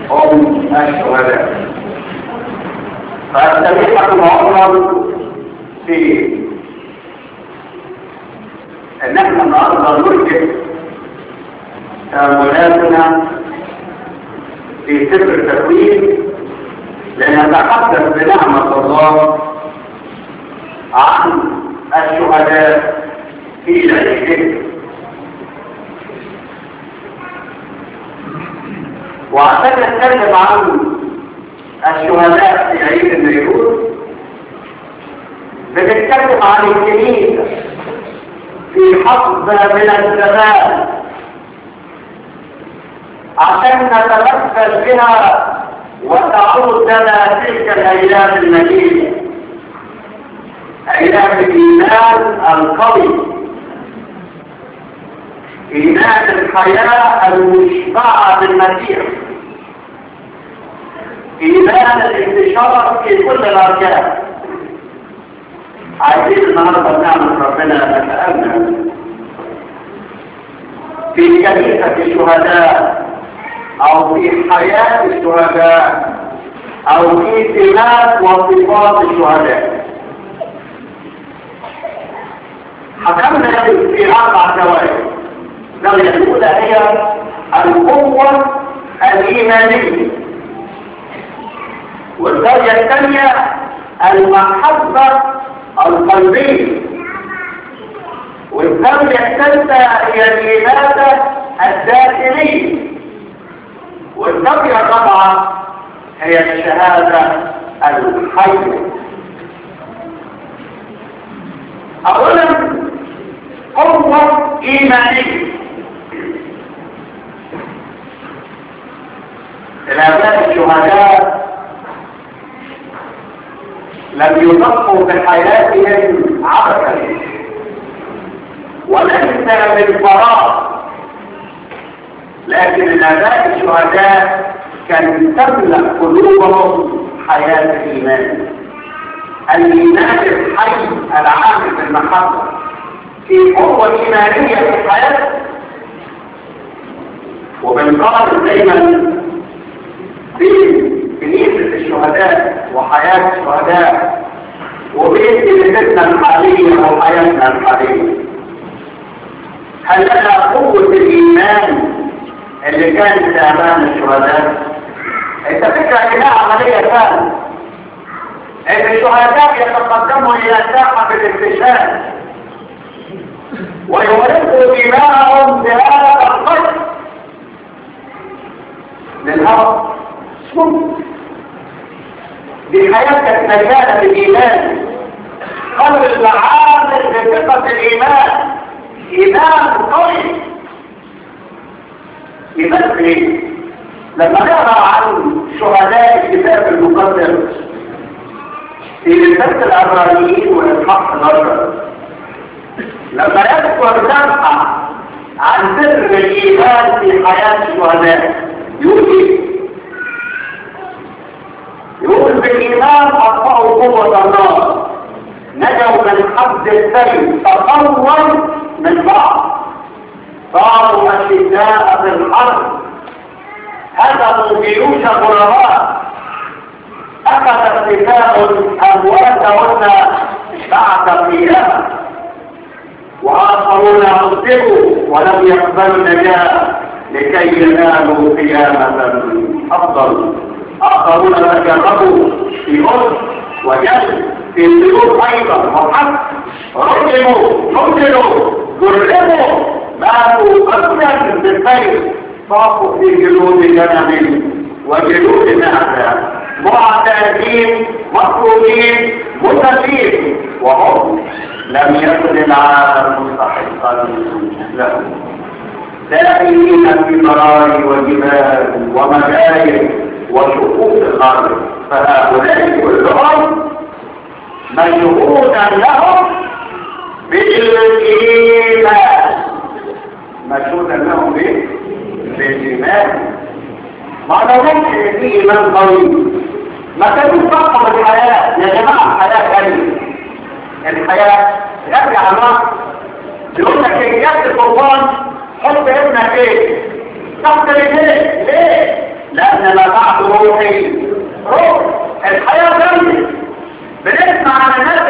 هم الشهداء فالتبيحة معظم في ان احنا النهارده نرجع تأملاتنا في سفر التكوين لنتحدث بنعمة الله عن الشهداء في العيد وعشان نتكلم عن الشهداء في عيد النيروز بنتكلم عن الكنيسة في حقبة من الزمان عشان نتمثل بها وتعود لنا تلك الأيام المجيدة أيام الإيمان القوي إيمان الحياة المشبعة بالمسيح إيمان الانتشار في كل الأركان عايزين النهارده نعمل ربنا نتأمل في كنيسة الشهداء أو في حياة الشهداء أو في سمات وصفات الشهداء حكمنا في أربع زوايا الزاوية الأولى هي القوة الإيمانية والزاوية الثانية المحبة القلبية والزاوية الثالثة هي الإبادة الداخلية والزاوية الرابعة هي الشهادة الحية أولا قوة إيمانية الآباء الشهداء لم يطبقوا في حياتهم عبثا وليس من فراغ لكن الآباء الشهداء كان تملأ قلوبهم حياة الإيمان الإيمان الحي العام بالمحبة في قوة إيمانية في الحياة وبنقارن دايما بين كنيسة الشهداء وحياة الشهداء وبين كنيستنا الحالية وحياتنا الحالية هل لنا قوة الإيمان اللي كانت أمام الشهداء؟ أنت فكرة إنها عملية فعلا ان الشهداء يتقدموا الى ساحة الاكتشاف ويورثوا دماءهم بهذا القدر للهرب دي حياتك مليانة بالإيمان قلب العامل بثقة الإيمان إيمان قوي إيمان إيه؟ لما نقرأ عن شهداء الكتاب المقدس في رسالة الأبرانيين والإصحاح 11 لما يذكر نفحة عن سر الإيمان في حياة الشهداء يقول إيه؟ يقول بالإيمان أطفأوا قوة النار نجوا من حد السيف تطور من بعض صاروا أشداء في الحرب هزموا جيوش غرباء أخذ ارتفاع أمواتهن بعد قيامة وآخرون أصدقوا ولم يقبلوا النجاة لكي ينالوا قيامة أفضل آخرون تجربوا في أرض وجل في السلوك أيضا وحق رجموا قتلوا جربوا ماتوا قتلا بالخير طافوا في جلود جنم وجلود نعمة معتادين مطلوبين متفين وهم لم يكن العالم مستحقا لهم دائمين في ضرائب وجبال ومجاير وشقوق الارض فهؤلاء كلهم مشهودا لهم بالايمان مشهودا لهم بايه؟ بالايمان ما نظنش ان في ايمان قوي ما كانوش فقط الحياه يا جماعه الحياه غاليه الحياه غاليه على الراس يقول لك ان جت القربان حط ابنك ايه تحت رجليك ليه لان ما بعد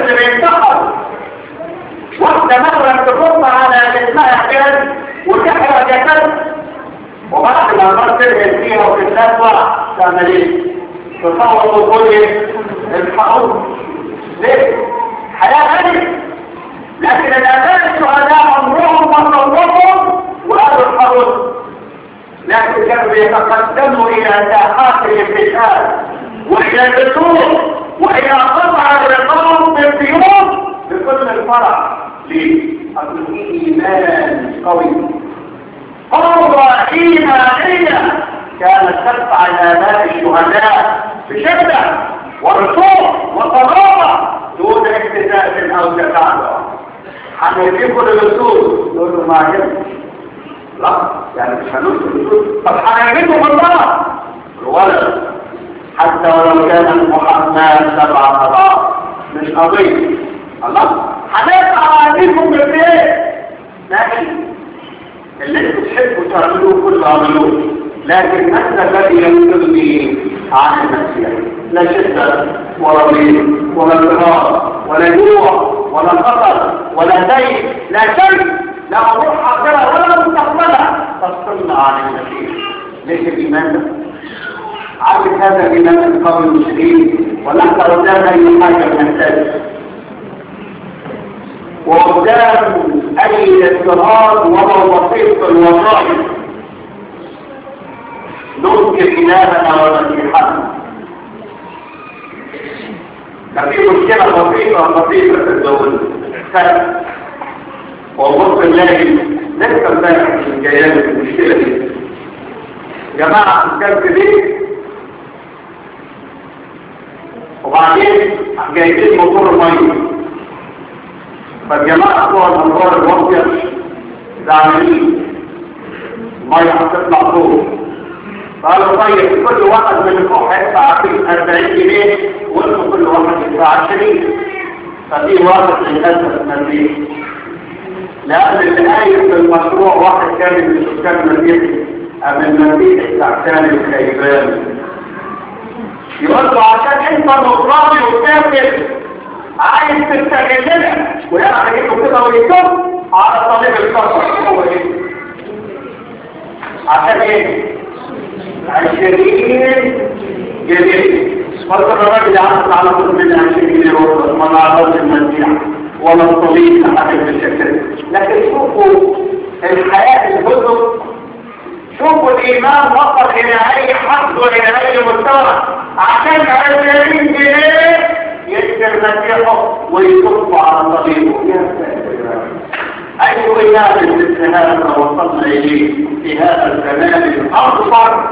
اللي بينتحر واحدة مثلا تحط على جسمها كده وتحرق جسد وبعد ما المرأة ترهن فيها وتتلسع تعمل ايه؟ تصور وتقول ايه؟ الحقوق ليه؟ حياة غنية لكن الأباء الشهداء عمرهم ما صورهم وقالوا الحقوق لكن كانوا يتقدموا إلى ساحات الانتشار وإلى البطول وإلى قطع الرقاب بالسيوف بكل الفرح ليه؟ أصل إيمان قوي قوة إيمانية كانت تدفع الآباء الشهداء بشدة ورسوخ وصلابة دون اكتساء أو تفاعل هنجيبوا للرسول يقول له ما يمكن لا يعني مش هنوصل الرسول طب هنعمله بالله الولد حتى ولو كان محمد سبع اضعاف مش قضيه الله هندفع عليكم بالبيت لكن اللي انتوا تحبوا تعملوه كله اعملوه لكن من الذي ينقذني عن المسيح لا شدة ولا ضيق ولا اضطراب ولا جوع ولا خطر ولا دين لا شيء لا روح حاضرة ولا مستقبلة تفصلنا عن المسيح ليش الإيمان ده؟ عارف هذا الإيمان القوي المسلمين ونحن قدام أي حاجة نحتاج وقدام أي اضطهاد ولو بسيط في الوظائف نذكر إلهنا ونسيحنا كان في مشكلة بسيطة بسيطة في الدولة والله نلاقي لسه امبارح من جايات المشكلة دي جماعة الكلب دي وبعدين جايبين موتور المية فالجماعة بتوع الانوار الواطية زعلانين المية هتطلع فوق قالوا طيب كل واحد من الفوق هيدفع 40 جنيه وانتوا كل واحد يدفع 20 ففي واحد للاسف مسيح لأن الآية في المشروع واحد كان من سكان المسيح أم المسيح التعتان الخيبان يقول له عشان انت نصراني وكافر عايز تستغلنا ويعمل ايه كده ويكب على طريق الكفر هو ايه عشان ايه عشرين جنيه فضل الراجل عمل على طول من عشرين جنيه ورد ما نعرفش المسيح ولا الطبيب لحد بالشكل لكن شوفوا الحياة الهدوء شوفوا الإيمان وصل إلى أي حد وإلى أي مستوى عشان عشرين جنيه يشتر مسيحه ويصب على طبيبه يا ساتر أي إيمان مثل هذا وصلنا إليه في هذا الزمان الأكبر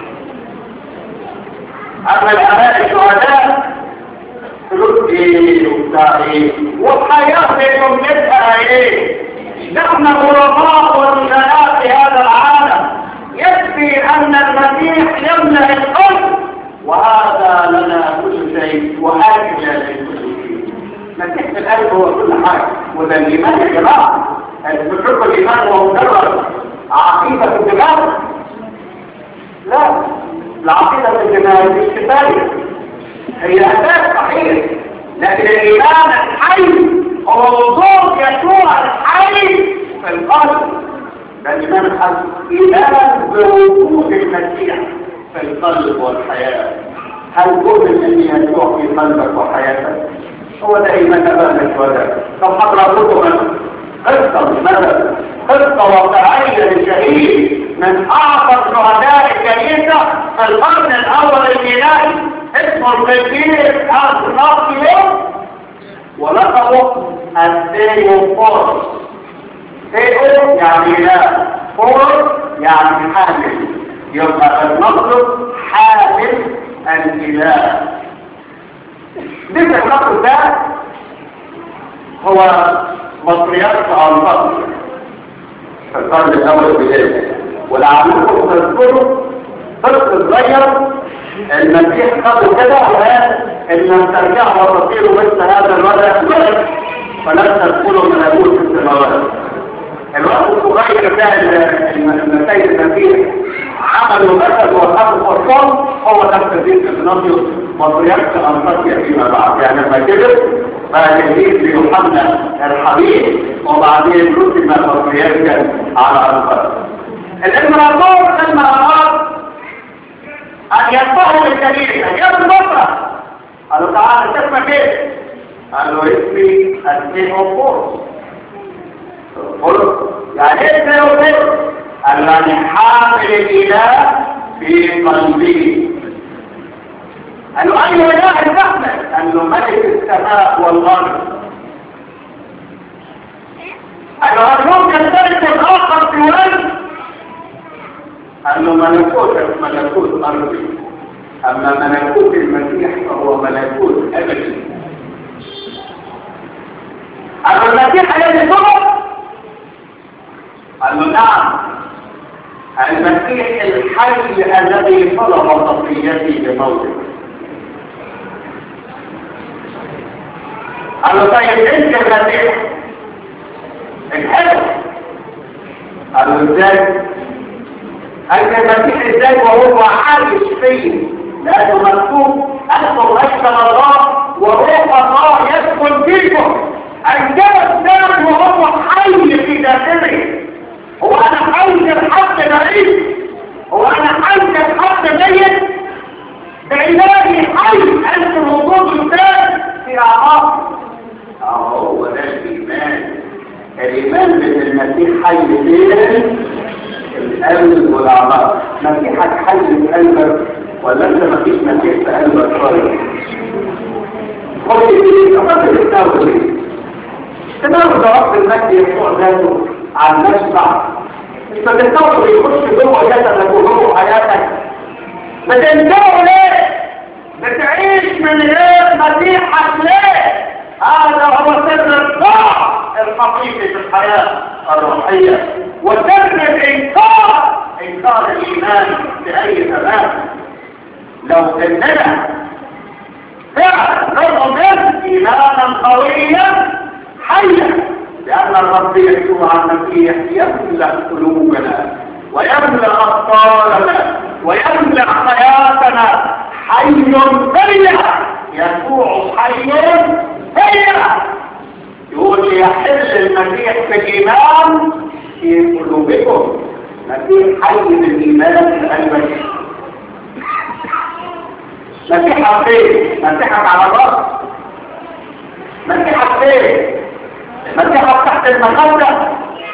أما الآباء الشهداء فلوس ايه وبتاع ايه وحياتكم نبقى ايه نحن غرباء ونزلاء في هذا العالم يكفي ان المسيح يملا القلب وهذا لنا كل شيء واكل لكل شيء مسيح في القلب هو كل حاجه وده الايمان يا جماعه بتشوف الايمان هو مجرد عقيده في الدماغ لا العقيده في الدماغ مش كفايه هي أساس صحيح لكن الإيمان الحي هو وجود يسوع الحي في القلب ده الإيمان الحي إيمان بوجود المسيح في القلب والحياة هل تؤمن أن يسوع في قلبك وحياتك؟ هو ده إيمان أبانك وده طب حضراتكم قصة مثلا قصة واقعية لشهيد من أعظم شهداء الكنيسة في القرن الأول الميلادي اسمه القديس أغناطيوس ولقبه الثيوفورس ثيو يعني لا فورس يعني حامل يبقى النصر حامل الإله مثل النصر ده هو مصريات أنصار في القرن الأول بداية ولعلكم تذكروا طفل صغير المسيح قبل كده وقال ان لم ترجعوا وتصيروا مثل هذا الوضع فلن تدخلوا من ابوه في السماوات الوقت الصغير بتاع المسيح المسيح عملوا مثل وخافوا فرصان هو نفس الدين في النصر مطريات أنطاكيا فيما بعد يعني لما كبر بقى تلميذ ليوحنا الحبيب وبعدين رسم مطريات على أنطاكيا الإمبراطور لما أراد أن يدفعه للكنيسة جاب البصرة قال له تعالى تسمى كيف قال له اسمي الثيوفورس قلت يعني ايه الثيوفورس قال له يعني حامل الإله في قلبه قال له أي إله تحمل قال له ملك السماء والأرض قال له هل ممكن ملك آخر في وجه قال له ملكوت ملكوت أرضي أما ملكوت المسيح فهو ملكوت أبدي قال له المسيح الذي صبر قال له نعم المسيح الحي الذي طلب خطيتي بموته قال له طيب انت المسيح الحلو قال له ازاي أنت المسيح ازاي وهو عايش فيه لأنه مكتوب أنتم أشهد الله وروح الله يسكن فيكم أنجب الناس وهو حي في داخله هو أنا حي الحق بعيد هو أنا حي الحق ميت بإلهي حي أنت الوجود الثاني في أعماق هو ده الإيمان الإيمان بالمسيح حي فيه القلب والأعماق مسيحك حي في قلبك ولا انت مفيش مسيح في قلبك خالص خد دي فقط التناول دي تناول ده رب المجد يسوع ذاته عن نفسك انت تناول يخش جوه جسدك وجوه حياتك بتنتهوا ليه بتعيش من غير مسيحك ليه هذا هو سر الضعف الحقيقي في الحياة الروحية وسر الإنكار إنكار الإيمان بأي تمام لو إننا فعلا نؤمن إيمانا قويا حيا لأن الرب يسوع المسيح يملأ قلوبنا ويملأ أبطالنا ويملأ حياتنا حي فيا يسوع حي فيا يقول يحل المسيح في الإيمان في قلوبكم مسيح حي بالإيمان في قلبك مسيحك فين مسيحك على الرأس مسيحك فين مسيحك تحت المخدة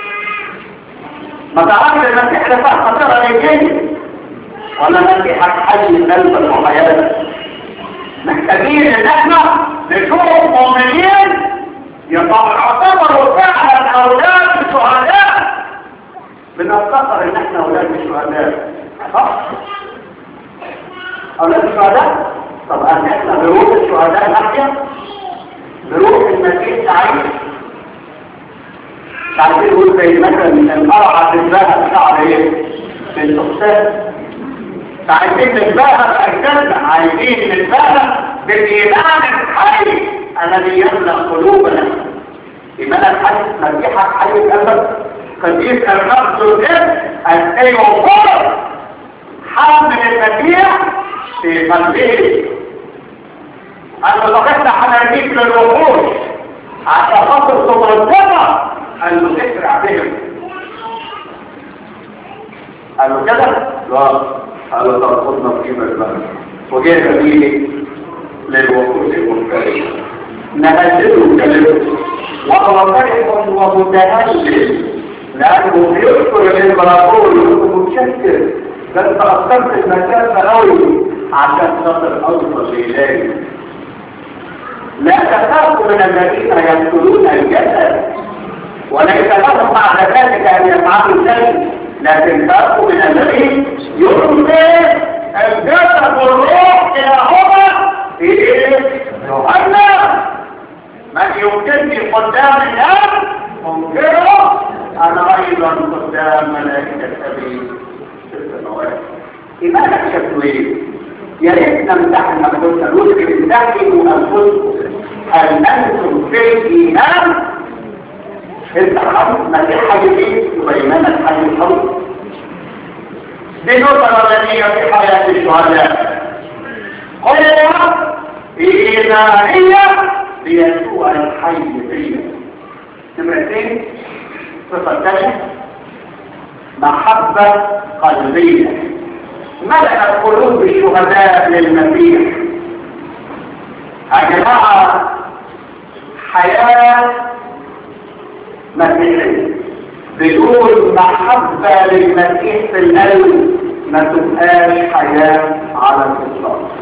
ما تعرفش المسيح ده تحت خطرة للجن ولا مسيحك حي قلبك وحياتك محتاجين ان احنا نشوف مؤمنين يعتبروا فعلا اولاد الشهداء بنفتكر ان احنا اولاد الشهداء صح اولاد الشهداء طب ان احنا بروح الشهداء نحيا بروح المسيح تعيش عايزين نقول زي مثلا القرعه تتباهى شعر ايه بالتخسان عايزين نتباهى بأجسادنا عايزين نتباهى بالإيمان الحي الذي يملأ قلوبنا إيمان الحي مسيحك حي قلبك قد يسأل نفسه الإب أن فرق حامل المسيح في قلبه أن تفتح حنانيك للوحوش عشان خاطر تمرضنا أن تسرع بهم قالوا كده؟ لا قالوا ترفضنا في مجمع وجاء به للوقوف المنكرين نهزله كلمه وهو فرح ومتهلل لأنه يذكر الإمبراطور يكون متشكر بل تأثرت المسافة قوي عشان خاطر أوصل لإلهي لا تخافوا من الذين يقتلون الجسد وليس لهم بعد ذلك أن يفعلوا شيء لكن تخافوا من الذين يرسل الجسد والروح إلى هما في جهنم من يمكنني قدام الناس منكره أنا أيضا قدام ملائكة أبي في السماوات إيمانك شكله إيه؟ يا ريت نمتحن أنفسنا نقول امتحنوا أنفسكم هل أنتم في الإيمان؟ أنت خمس مسيح حي فيه يبقى إيمانك حي خمس دي نقطة مدنية في حياة الشهداء قل إلهية ليسوع الحي فينا نمرتين صفة ثانية محبة قلبية ملأت قلوب الشهداء للمسيح يا جماعة حياة مسيحية بدون محبة للمسيح في القلب ما تبقاش حياة على الإطلاق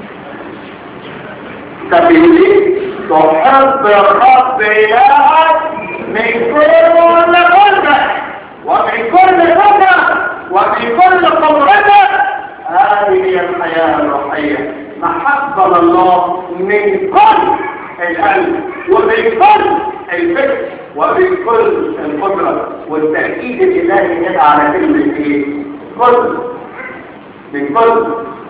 سبيلي تحب الرب إلهك من كل قلبك ومن كل قدرة ومن كل قدرتك هذه هي الحياة الروحية محبة لله من كل القلب ومن كل الفكر ومن كل القدرة والتأكيد الإلهي هنا على كلمة إيه؟ كل من كل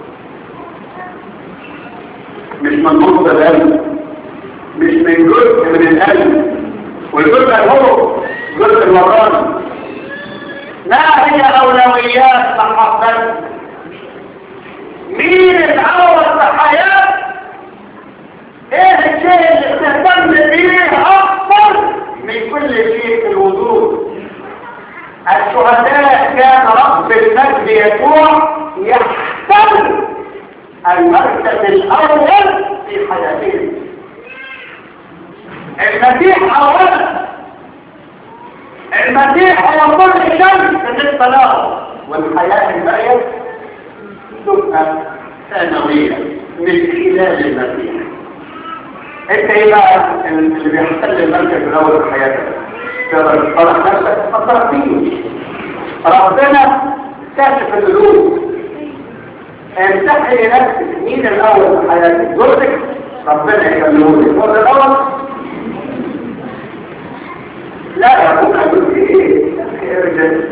مش من نص القلب مش من جزء من القلب والجزء هو جزء الوطن ما هي أولويات محبتك مين الأول في حياتك ايه الشيء اللي بتهتم بيه اكثر من كل شيء في الوجود الشهداء كان رب المجد يسوع يحتل المركز الاول في حياتهم المسيح اولا المسيح هو كل شيء بالنسبه له والحياه الباقيه تبقى ثانويه من خلال المسيح انت ايه بقى اللي بيحتل المركز الاول في حياتك تقدر تصلح نفسك تفكر فيه ربنا كاشف القلوب امتحي لنفسك مين الاول في حياتك زوجتك ربنا يكلمه لك الاول لا يا ابوك اقول ايه يا رجال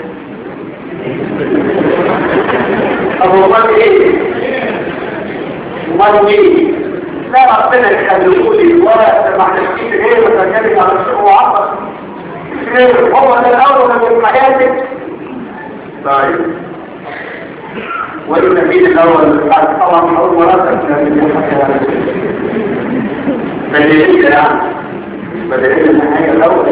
ابو امال ايه امال مين لا ربنا يخليه لي ولا ما حدش غير وتجاري على الشيء وعبر غير هو ده الاول من حياتك طيب والنبي الاول بعد طبعا اول مراتب بديهية يعني بديهية النهاية الاول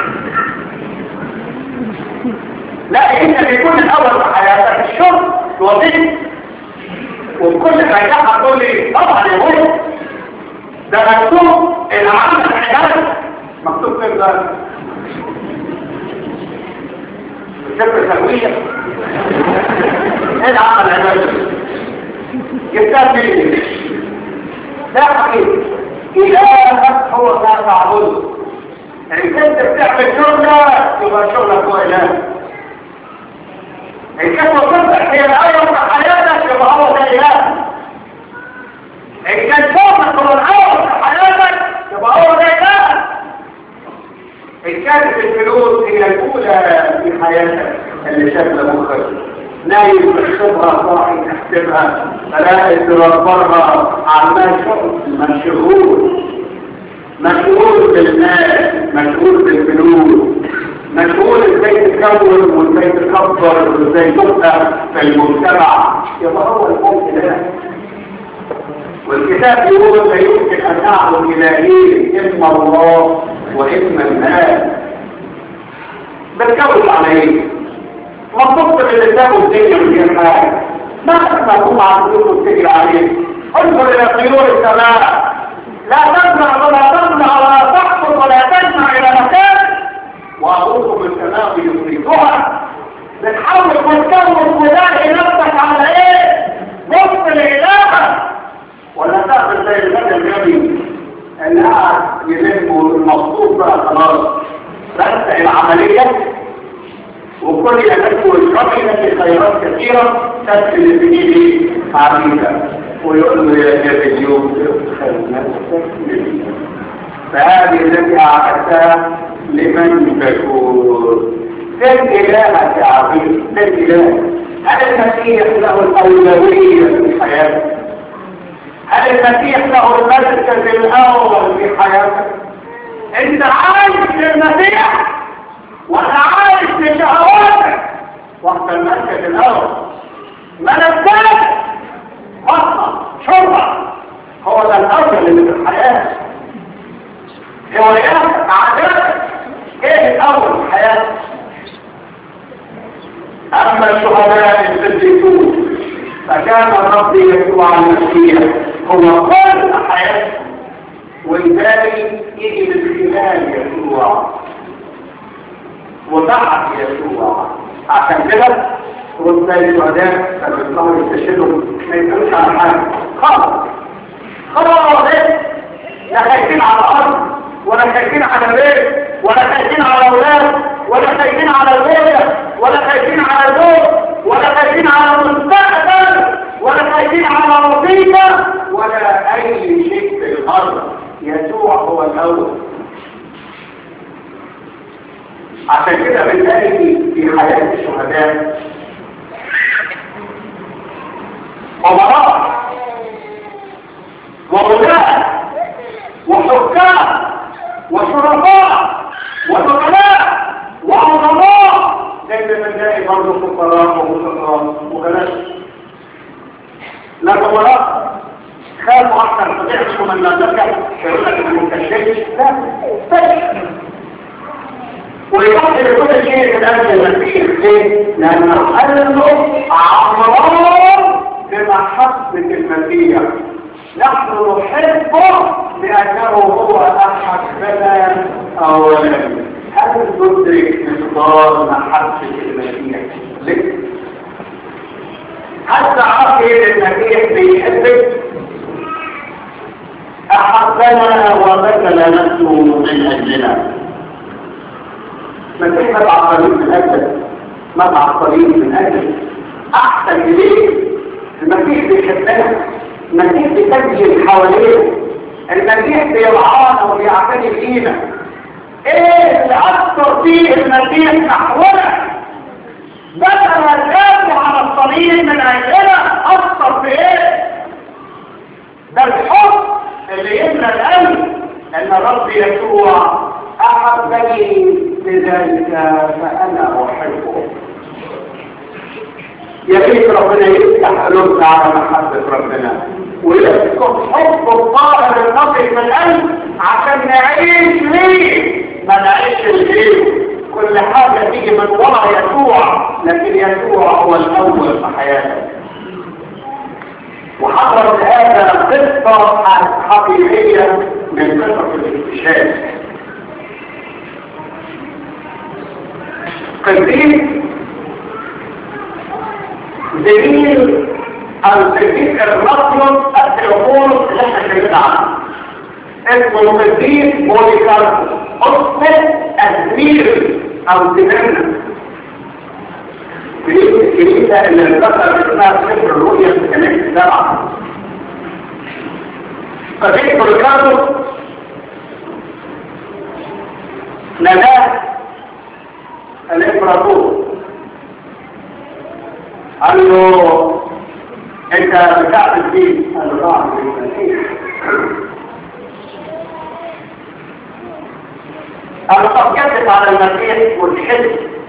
لا انت بيكون الاول في حياتك الشغل وظيفة وكل نجاح هتقول لي طبعا يا ولد ده مكتوب العمل الحجاج مكتوب فين ده سفر تنوية ايه العمل الحجاج جبتها فين ده حقيقي إلهك هو ما تعبده إن كنت بتعمل شغلة يبقى شغلك هو إله إن كنت وصلت هي الأول في حياتك يبقى هو ده إله إن كان شغلك هو الأول في حياتك يبقى هو ده إله إن كانت الفلوس هي الأولى في حياتك اللي شكل مخك نايم بالخبرة صاحي تحسبها فلا تدبرها عمال شغل مشغول مشغول بالمال مشغول بالفلوس مشغول ازاي تكون وازاي تكبر وازاي تبقى في المجتمع يبقى هو الممكن ده والكتاب يقول لا يمكن ان اعبد الهين اما الله واما المال بتكون على ايه؟ مطلوب من الإنسان والدنيا والجمال ما تفهمون عن فلوس وتجري عليه انظر إلى طيور السماء لا تزرع ولا تمنع ولا تحفظ ولا تجمع إلى مكان وأبوكم السماء يفريدها بتحاول تتكون ولاقي نفسك على إيه؟ بص لإلهك ولا تعمل زي المدى الجميل اللي قاعد يلم المخطوط بقى خلاص بس العملية وكل يدك والشرع لك خيرات كثيرة تسل بإيدي عميدة ويقول له يا جاب اليوم تدخل نفسك مني فهذه التي أعدتها لمن تكون سن إلهك يا عظيم سن إله هل المسيح له الأولوية في حياتك هل المسيح له المركز الأول في حياتك انت عايش للمسيح وانا عايش لشهواتك وقت المركز الاول ملذات فقط شربة هو ده الاول الأول اللي في الحياة هواياتك عاداتك ايه الأول في الحياة أما الشهداء الصديقون فكان الرب يسوع المسيح هو كل حياتهم والباقي يجي من خلال يسوع وضعف يسوع عشان كده وتلاقي الشهداء لما يطلعوا يستشهدوا ما يقولوش على حاجه خلاص خلاص ايه لا خايفين على الارض ولا خايفين على بيت ولا خايفين على اولاد ولا خايفين على الزوجه ولا خايفين على زوج ولا خايفين على المستقبل ولا خايفين على وظيفه ولا اي شيء في الارض يسوع هو الاول عشان كده بنلاقي في حياه الشهداء أمراء وغلاء وحكام وشرفاء وزملاء وعظماء دايما بنلاقي برضه فقراء وفقراء وغلاء لا زملاء خافوا احسن فتعرفوا من لا ترجع يقول لك المكشف لا تشكر ويضحي بكل شيء من اجل المسيح ليه؟ لانه قلبه عمران بمحبة المسيح نحن نحبه لأنه هو أحبنا أولا هل تدرك مقدار محبة المسيح لك؟ هل تعرفي المسيح بيحبك؟ أحبنا وبذل نفسه من أجلنا المسيح ما تعطلين من أجل ما تعطلين من أجل أحسن إليك المسيح بيحبنا المسيح بيسجل حوالينا المسيح بيرعانا وبيعتني فينا ايه اللي اثر فيه المسيح نحونا بدل الآب على الصليب من اجلنا اثر في ايه ده الحب اللي يملى القلب ان الرب يسوع احبني لذلك فانا احبه يا ريت ربنا يفتح قلوبنا على محبة ربنا ويسكت حب الطاهر النقي في القلب عشان نعيش ليه ما نعيش لغيره كل حاجة تيجي من وراء يسوع لكن يسوع هو الأول في حياتك وحضرت هذا قصة حقيقية من قصص الاكتشاف قديس دليل القديس الرسول التلفون اللي احنا اتكلمنا عنه اسمه القديس بوليكاربوس اصبح الزمير او زميرنا الكنيسة اللي انتصر اسمها سفر الرؤيا في كنيسة السبعة فقديس بوليكاربوس نجاه الامبراطور قال له انت بتاع الدين قال له طبعا المسيح قال له طب كذب على المسيح والحلم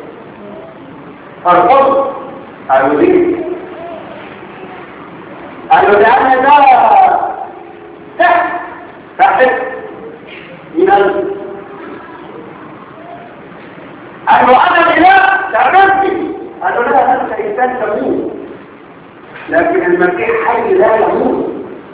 فرفض قال له ليه قال له لان ده تحت تحت من ال قال له انا الاله تعبتني قال له لا انت انسان تموت لكن المسيح حي لا يموت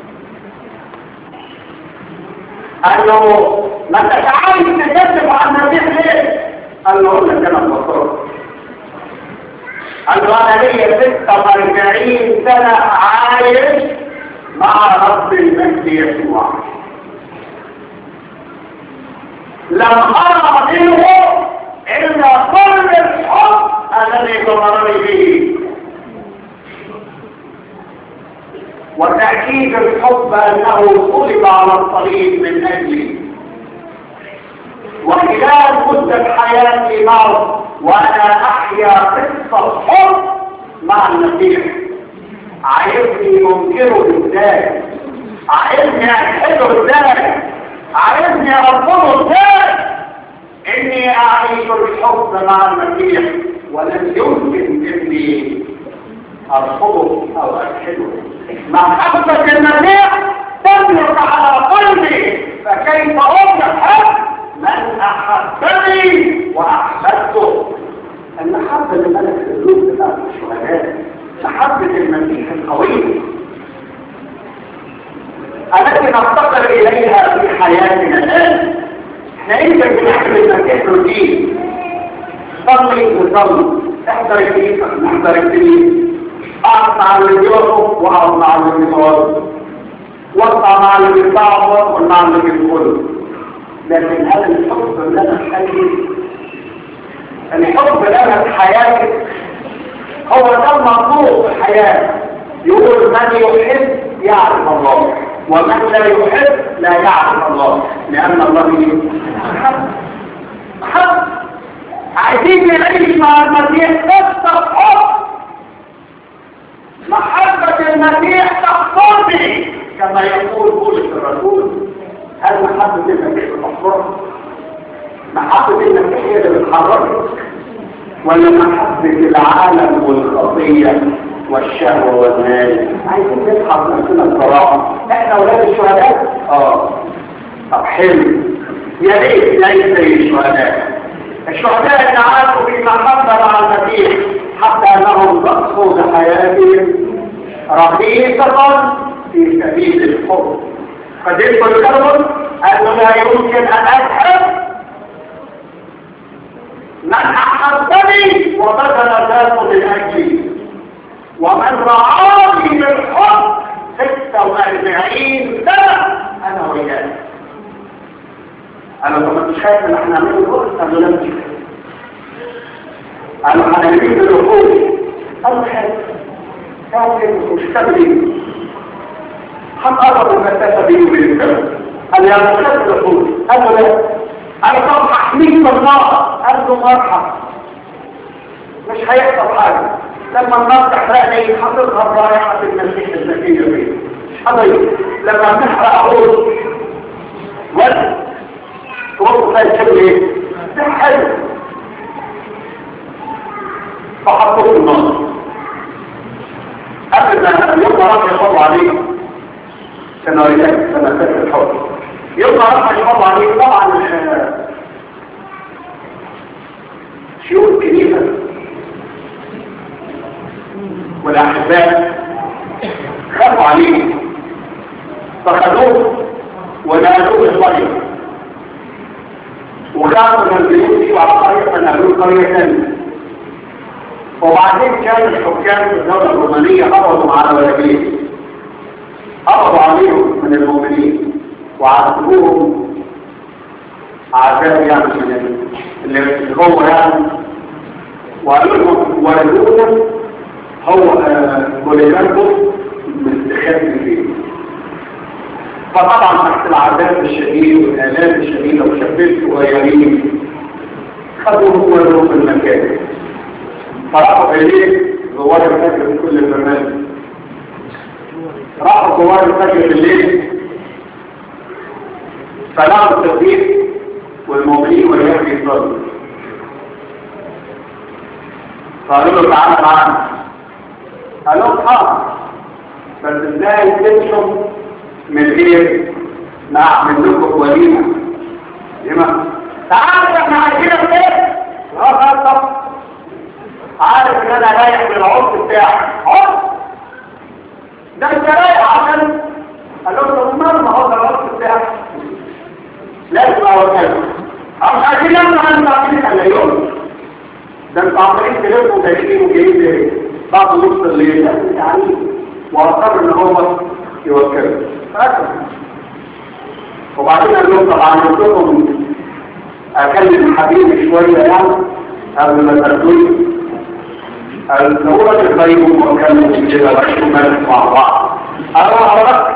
قال له ما انت عايز تكذب على المسيح ليه قال له اقول لك انا ببساطه قال له انا ليا 46 سنه عايش مع رب المجد يسوع لم ارى منه الا كل الحب الذي ضمرني به وتأكيد الحب أنه صلب على الصليب من أجلي وخلال مدة حياتي معه وأنا أحيا قصة حب مع المسيح عايزني منكره ازاي عايزني أحبه ازاي عايزني أرفضه ازاي إني أعيش الحب مع المسيح ولن يمكن إني أرفضه أو أشهده محبة المسيح تملك على قلبي فكيف أحب من أحبني وأحببته المحبة لملك القلوب بتاعت الشهداء محبة المسيح القوي التي نفتقر إليها في حياتنا الآن احنا يمكن بنحب المسيح روتين صلي وصلي احضر الكنيسة نحضر الكنيسة اقعد مع اللي بيقفوا واقعد مع اللي بيصوروا واطلع مع اللي بيطلعوا وادخل مع اللي بيدخلوا لكن هذا الحب لنا الحقيقي الحب لنا في حياتك هو ده المطلوب في الحياة يقول من يحب يعرف الله ومن لا يحب لا يعرف الله لأن الله محب محب عايزين نعيش مع المسيح قصة حب محبة المسيح تقتضي كما يقول بولس الرسول هل محبة المسيح تقتضي محبة المسيح هي اللي بتحركك ولا محبة العالم والخطية والشهوة والمال عايزين نبحث نفسنا الصراحة احنا اولاد الشهداء اه طب حلو يا ريت ليس زي الشهداء الشهداء اللي عاشوا في محبة مع المسيح حتى انهم رقصوا بحياتهم رقيقة في سبيل الحب فدينكم الكرم انه لا يمكن ان اذهب من احبني وبذل ذاته من اجلي ومن رعاني بالحب ستة واربعين سنة انا وياه انا ما كنتش خايف ان احنا نعمل الوقت انا لم تكن انا هنعمل الوقوف انا خايف كاتب مستقبلي هنقرب المسافة بيني وبين الكلام قال يا مستقبل الوقوف انا لا انا طب احميك بالنار قال له مرحب مش هيحصل حاجة لما النار تحرقني حاططها الرائحة المسيح الزكية بيه حبيبي لما بنحرق عروض ولد تروح تلاقي الشغل ايه؟ ده حلو فحطوه في النار قبل ما يوم ما راح يصب عليه سنويات سنوات الحب يوم ما راح يصب عليه طبعا شيوخ الكنيسة والأحباء خافوا عليه فخذوه ونقلوه الطريق وخافوا من البيوت على الطريق فنقلوه قرية ثانية وبعدين كان الحكام في الدولة الرومانية قبضوا على ولدين قبضوا عليهم من المؤمنين وعذبوهم عذاب يعني من اللي هو يعني وقالوا لهم ولدونا هو بوليكاربوس مستخبي فيه فطبعا تحت العذاب الشديد والآلام الشديدة وشباب صغيرين خدوه ولدوه في المكان فراحوا إليه زوار الفجر في كل البرنامج راحوا زوار الفجر بالليل فلعبوا التوفيق والمؤمنين واليهود يصلوا قالوا له تعالى معانا قال لهم اه بس ازاي تمشوا من غير ما اعمل لكم وليمه لما تعالوا احنا عايزين ايه اه طب عارف ان انا رايح بالعرض بتاعي عرض ده انت رايح عشان قال لهم طب ما ما هو ده العرض بتاعي لا يبقى هو كده مش عايزين نعمل انت عايزين على يوم ده انت عمالين تلفوا وجايين وجايين بعد نص الليل لا انت عليه واصر ان هو يوكله فاكر وبعدين قال لهم طبعا قلت لكم اكلم حبيبي شويه يعني قبل ما تاكلوا الدولة الغيب وكانوا كده بحكمة مع بعض أنا أردت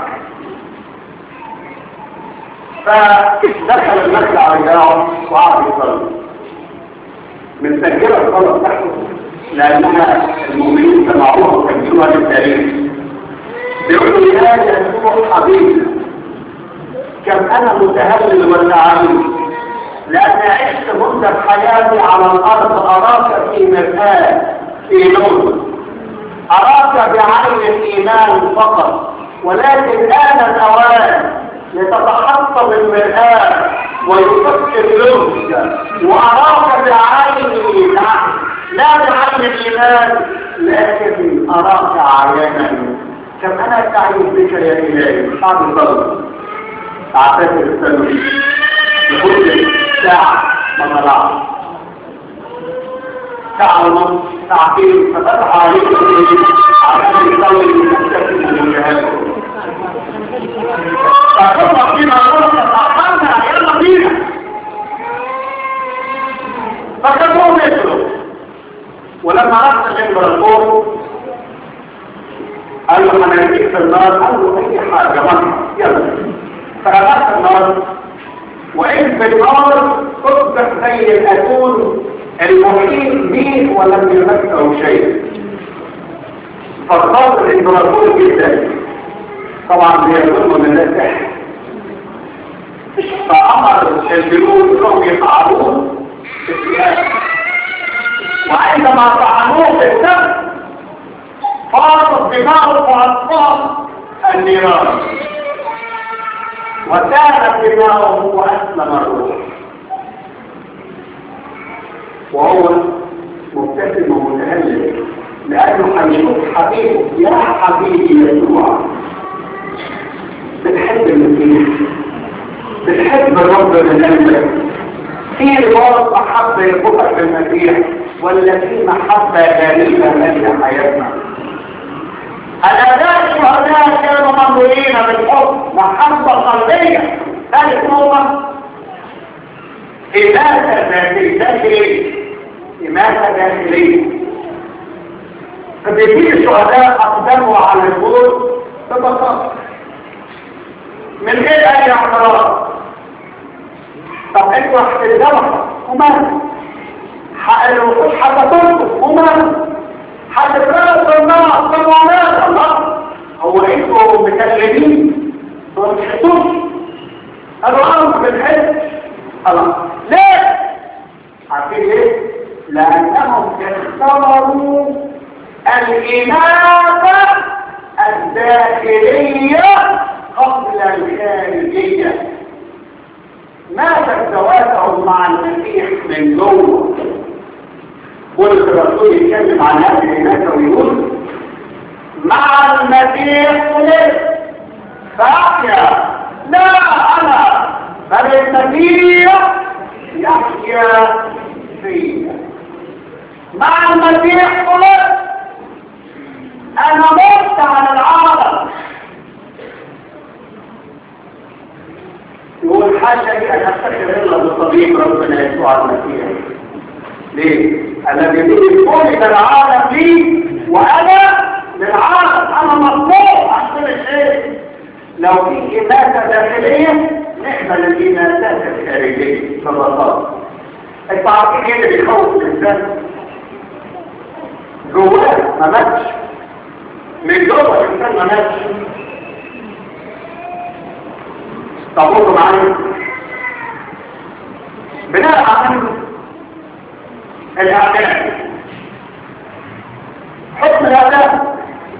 فدخل المسجد على جاعه وقعد يصلي من تسجيل الصلاة بتاعته لأنها المؤمنين سمعوها وكملوها للتاريخ بيقولوا لي هذا يسوع حبيبي كم أنا متهلل وتعالي لأن عشت مدة حياتي على الأرض أراك في مرآة في نور أراك بعين الإيمان فقط ولكن آن الأوان لتتحطم المرآة ويفكر لغز وأراك بعيني لا بعين الإيمان لكن أراك عيانا كم أنا سعيد بك يا إلهي صعب الضرب أعتذر السنوي لكل ساعة ما طلعت ساعة ونص ساعتين فتفتح عليك عشان يطول المكتب من الجهاز فكنا فينا نص تعطلنا يلا بينا فكتبوا مثله ولما رحت الامبراطور قال له انا جيت في النار قال له اي حاجه مرة يلا فرجعت النار وإن في النار تصبح زي الأتون المحيط به ولم يمسه شيء فاختار الامبراطور جدا طبعا بيقولوا من السحر فأمر الجنود انهم يفعلون السياسة وعندما طعنوه في الدم فاضت دماغه وأطفال النيران وكانت دماغه وأسلم الروح وهو مبتسم ومتهلل لأنه هيشوف حبيبه يا حبيبي يسوع بتحب المسيح بتحب الرب من قلبك في رباط محبة يربطك بالمسيح ولا في محبة غريبة مالية حياتنا الأداء الشهداء كانوا مملوئين بالحب محبة قلبية ثالث نقطة إماتة داخلية إماتة داخلية فبيجي الشهداء أقدموا على الجول ببساطة من غير أي اعتراض طب انتوا هتتجمعوا وماذا؟ الوحوش هتطلقوا وماذا؟ هتترقوا النار طب وماذا؟ الله هو انتوا مكلمين ما بتحسوش قالوا امر بالحس خلاص ليه؟ عارفين ليه؟ لأنهم اختبروا الإمامة الداخلية قبل الخارجية ماذا التوافع مع المسيح من جوه بولس الرسول يتكلم عن هذه الإمامة ويقول مع المسيح ولد فأحيا لا أنا بل المسيح يحيا فيا مع المسيح ولد أنا مت عن العالم يقول حاشا لي أن أفتكر إلا بالطبيب ربنا يسوع المسيح ليه؟ الذي به ولد العالم لي وأنا للعالم أنا مطلوب أحسن الشيء لو في إماتة داخلية نقبل الإماتات الخارجية ببساطة انتوا عارفين ايه اللي بيخوف الإنسان؟ جواه ما ماتش من جوه الإنسان ما ماتش تقولوا معايا بناء على الأعداء حكم الأعداء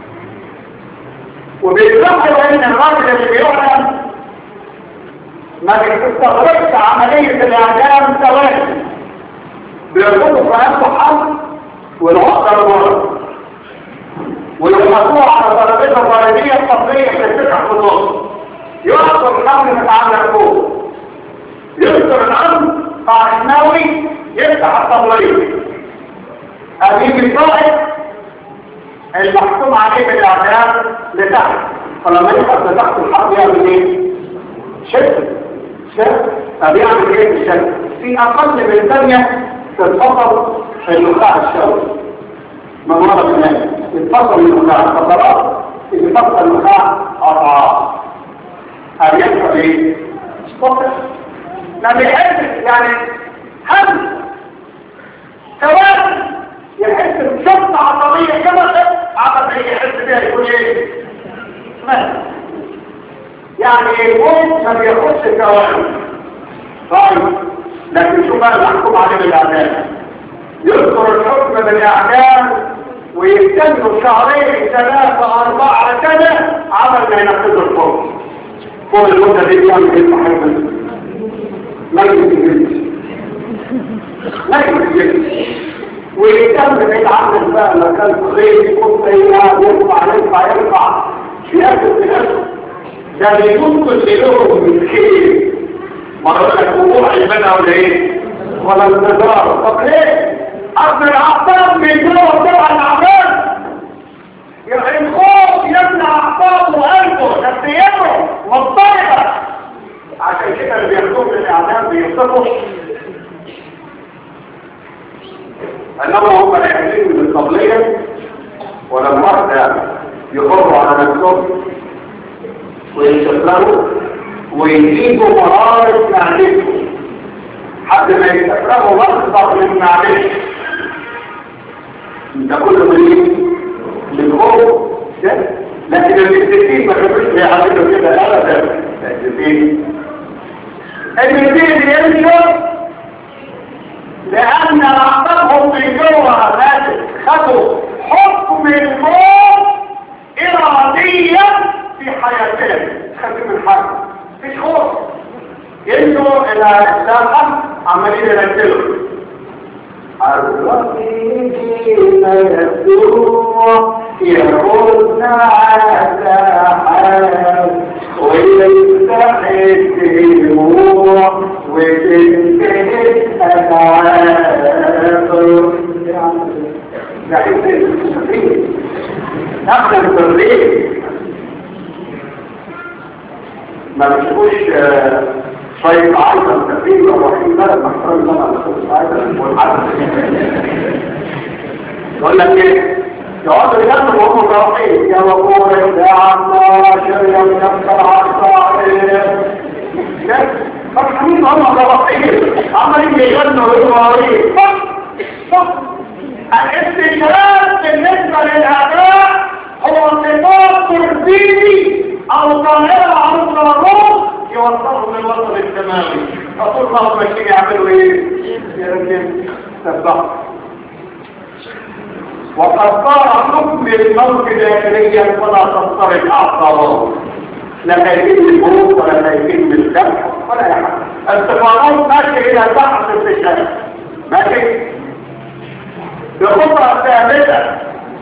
وبيتلاحظوا ان الراجل اللي بيعلم ما بيستغرقش عملية الإعدام ثواني بيربطوا في نفسه حل والعقدة لورا ويحطوه على ترابيزة ضريبية قبلية في التسع خطوط يعصر الحمل متعلق فوق يذكر الأمر قاع النووي يفتح الطبلية أجيب القائد المحكوم عليه بالإعدام لتحت فلما يحط لتحت الحق يعمل ايه؟ شد شد فبيعمل ايه في الشد؟ في أقل من ثانية تتفصل النخاع الشوي من مرض الناس يتفصل النخاع فخلاص يتفصل النخاع أضعاف هل يحصل ايه؟ فصل ما بيحسش يعني هم ثواني يحس بشفة عصبية كما عصبية يحس بها يقول ايه ماذا يعني الموت ما بياخدش ثواني طيب لكن شو بقى المحكوم عليه بالاعدام يذكر الحكم بالاعدام ويستنوا شهرين ثلاثة أربعة سنة عمل ما ينفذ الحكم فوق المدة دي بيعمل ايه صاحبنا ما يتجلس ما يتجلس ويهتم بيتعامل بقى مكان صغير يكون سيئة يرفع يرفع يرفع سياسة سياسة ده بيكون كل يوم مسكين مرة لك وقوع عبادة ولا ايه ولا انتظار طب ليه اصل العقاب بيجوا طبعا العقاب يعني الخوف يمنع اعصابه وقلبه نفسيته مضطربه عشان كده اللي بياخدوه من الاعلام بيوصفوا انما هم العاملين من القبليه ولما واحده يقروا على نفسهم ويشتغلوا ويجيبوا مرارة معرفته حد ما يستفرغوا مصدر من معرفته ده كله من للخوف لكن المسكين ما كانوش بيعملوا كده ابدا المسكين المسكين يمشوا لان اعصابهم من جوه ناس خدوا حكم الموت اراديا في حياتهم خدوا من حاجه مفيش خوف يمشوا الى الساحه عمالين يرتلوا الرقيب يسوع يرد على ساحات ويفتح الدموع وتنتهي الألعاب نحن بالليل ما بتشوفوش شوية عايزة تقريبا وحيد بلد محترم لنا بس عايزة والعدد يقول لك ايه يقعدوا يكتبوا وهم رايحين يا وقور يا عطاشر يا مكسر عطاشر فرحانين هم رايحين عمالين يغنوا ويقولوا الاستشهاد بالنسبة للأعداء هو انتقاد تربيني أو ظاهرة عن الضرورة يوصلهم للوصل التمامي أقول الله ماشيين يعملوا إيه؟ يا رجل سبحوا وقد صار حكم الموت داخليا فلا تضطرب اعصابه لا خايفين من الموت ولا خايفين من الذبح ولا اي حاجه السفارات ماشيه الى بحث الفشل ماشي بخطه ثابته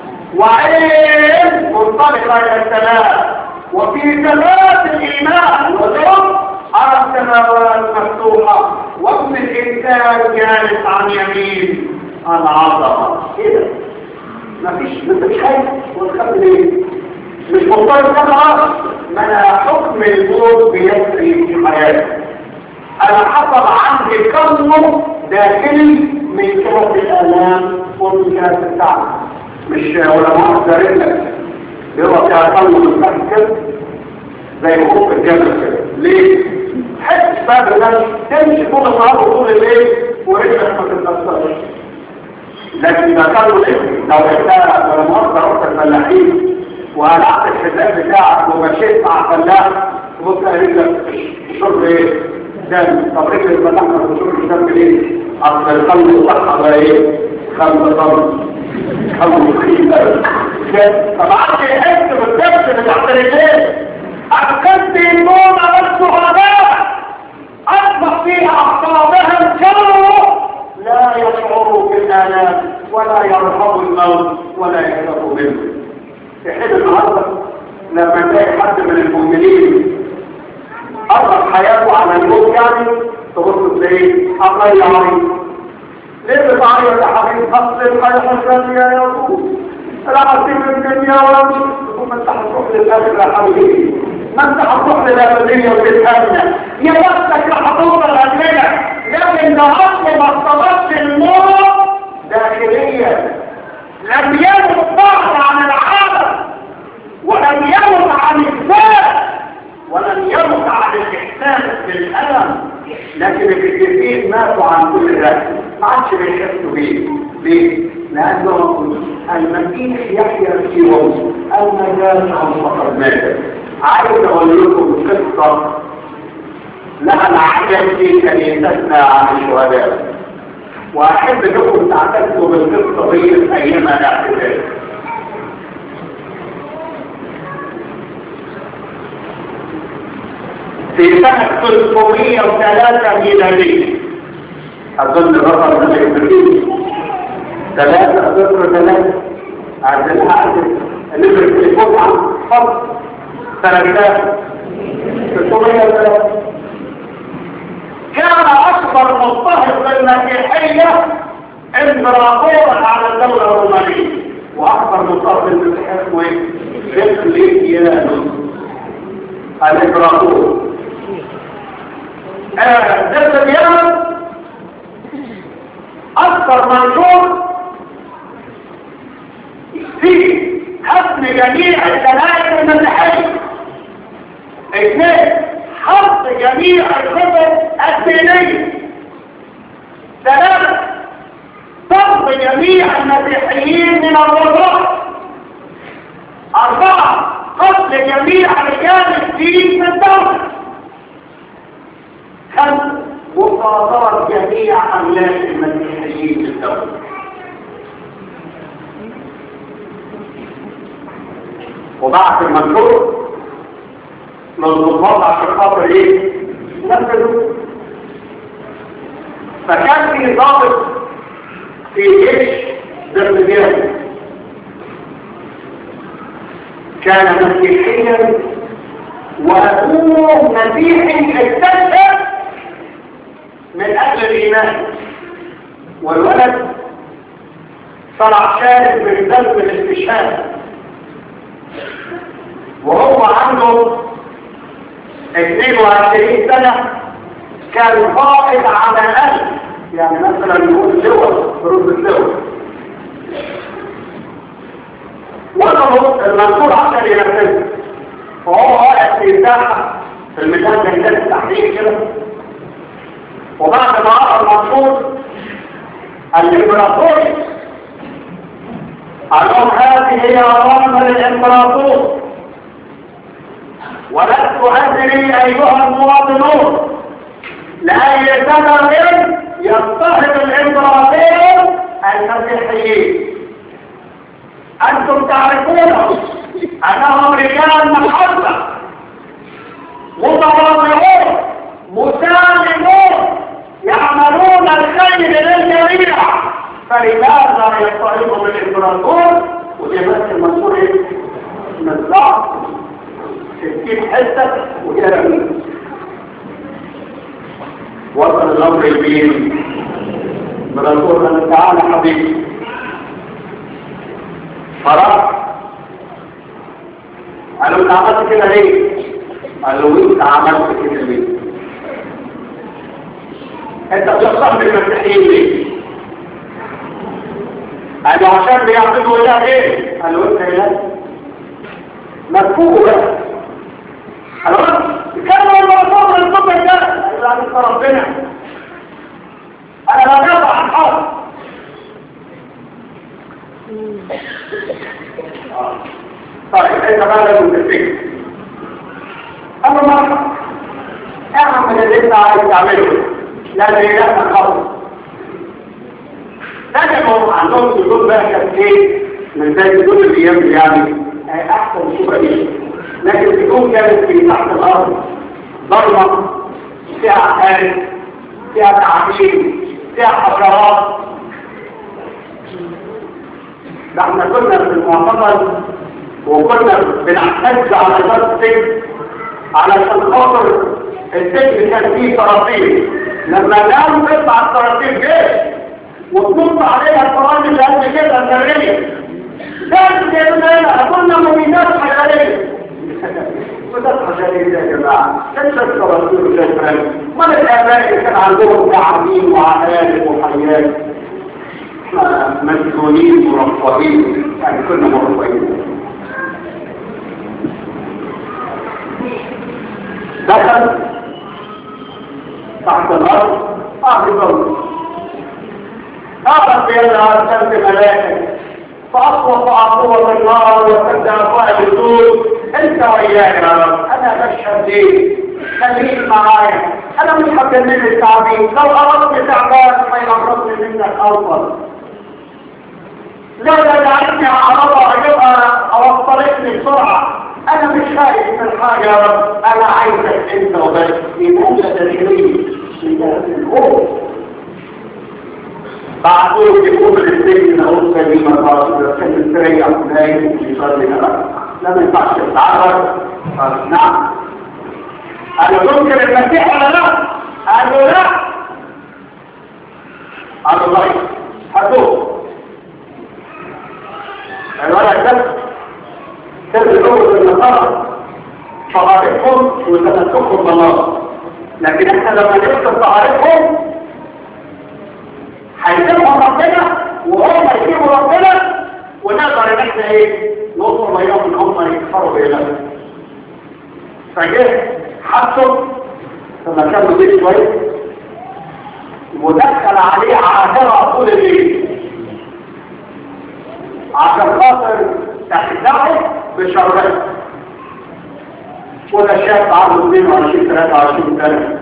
وعين منطلقه الى السماء وفي ثبات الايمان والرب على السماوات مفتوحه وابن الانسان جالس عن يمين العظمه كده مفيش مفيش حاجة والخبر ليه مش مضطر طبعا ما انا حكم الموت بيسري في حياتي انا حصل عندي كم داخلي من كرة الالام ومن كرة التعب مش علماء دارين لك يبقى كأقل من كده زي خوف الجبل كده ليه؟ حس باب الناس تمشي طول النهار وطول الليل ورجلك ما تتأثرش لكن إذا كانوا الاسم لو احتاج ولا مؤثر رحت الفلاحين وقلعت الحزام بتاعك ومشيت مع فلاح تبص رجلك شرب ايه؟ دم طب رجل الفلاح ما بتشربش دم ليه؟ اصل القلب صح على ايه؟ خمسة ضرب خمسة خيمة طب عندي يحس بالدم اللي تحت رجليه أكلت النوم على الشهداء أصبح فيها أعصابها الجو لا يشعروا بالآلام ولا يرهبوا الموت ولا يهربوا منه في حين النهارده لما تلاقي حد من المؤمنين قرب حياته على الموت يعني تبص تلاقيه الله يعين ليه بتعيط يا حبيبي اصل الحياه الثانيه يا ابو العصير الدنيا ولا ثم انت هتروح للاخره يا حبيبي ما انت هتروح للابديه وتتهنى يا بختك هتوصل لك لكن ده اصل ما اصطدتش الموت داخليا لم يمت بعض عن العالم ولم يمت عن الذات ولم يمت عن الاحساس بالالم لكن الكثيرين ماتوا عن كل ده ما عادش بيحسوا بيه ليه؟ لانه المسيح يحيا فيهم المجال عن فقد مات عايز اقول لكم قصه لها العجب في كنيستنا عن الشهداء واحب لكم تعتدوا بالقصه دي ايما الاعتدال في سنة 303 ميلادية أظن الرقم ده يبقى ثلاثة صفر ثلاثة عندنا عدد نمر التليفون عن فضل ثلاثة 303 كان أكبر مضطهد للمسيحية امبراطور على الدولة الرومانية وأكبر مضطهد للمسيحية اسمه ايه؟ دقليانوس الامبراطور دقليانوس أكثر منشور في حسم جميع الدلائل المسيحية اثنين حفظ جميع الكتب الدينية ثلاثة ضبط جميع المسيحيين من الوضوء أربعة قتل جميع رجال الدين في الدولة خمسة مصادرة جميع أملاك المسيحيين في الدولة وبعد المنشور للضباط عشان خاطر ايه؟ نفذوا فكان في ضابط في جيش دربيان كان مسيحيا وأبوه مسيحي استشهد من أجل الإيمان والولد طلع شارب من ذنب الاستشهاد وهو عنده 22 سنة كان قائد على ألف يعني مثلا نقول لواء برد اللواء وضعوا المنصور عشان ينفذه فهو واقف في ساحة في الميدان ميدان التحرير كده وبعد ما قرأ المنصور الامبراطور قال لهم هذه هي أمام الامبراطور ولست أدري أيها المواطنون لأي سبب يضطهد الامبراطور المسيحيين أنتم تعرفون أنهم رجال محبة متواضعون مسالمون يعملون الخير للجميع فلماذا يضطهدهم الامبراطور وجبت المنصور نزاع ستين حتة وجرمي وصل الأمر البين برسول الله تعالى حبيبي فرح قالوا انت عملت كده ليه قالوا انت عملت كده ليه انت بتخصم بالمسيحيين ليه قالوا عشان بيعبدوا اله ايه قالوا انت اله مدفوع بقى خلاص كانوا المرسول من الطب ده قالوا انت ربنا انا لا جاب عن حظ طيب انت بقى لازم تفتكر اما مرة اعمل اللي انت عايز تعمله لازم يلقى خالص لكن هم عندهم يقول بقى كتير من زي دول الايام دي يعني احسن صورة ايه لكن تكون كانت في تحت الارض ضربة فيها حارس فيها تعابين فيها حشرات ده احنا كنا في المعتقل وكنا بنحتج على باب السجن علشان خاطر السجن كان فيه طراطيل لما نام تطلع الطراطيل جيش وتنط عليها الفرامل اللي قد كده النرية لازم يقولنا هنا كنا مؤمنات حجرية وده حجرية يا جماعة ليس الطراطيل وشايفان من الآباء كان عندهم تعابين وعقارب وحيات مسؤولين مرفهين يعني كنا مرفهين دخل تحت الأرض أعرض أعرض بأن أرسلت ملائكة فأطلق عقوبة النار وسد أفواه الدود أنت وإياك يا رب أنا بشهد ليك خليك معايا أنا مش هكمل التعبير لو أردت تعبان فيغربني منك أفضل لو جعلتني أعرضها يبقى أوصلتني بسرعة انا مش خايف من حاجة يا رب انا عايزك انت وبس لماذا تدريب الخوف بعثوه يقوم بالسجن او سليمة خالص كان السريع نايم في صدر لا ما ينفعش تتعرض قال نعم قالوا يمكن المسيح ولا لا قالوا لا قالوا طيب هاتوه الولد ده كان الأول النصارى فغارقهم وتمسكهم بالله لكن احنا لما نوصل تعارفهم هيسيبهم ربنا وهم يسيبوا ربنا ونقدر ان احنا ايه نوصل ويوم ان هم يكفروا بإله فجه حطوا لما كانوا بيه شوية ودخل عليه عاشرة طول الليل عشان خاطر تخدعه بشرته وده شاب عنده 22 23 سنة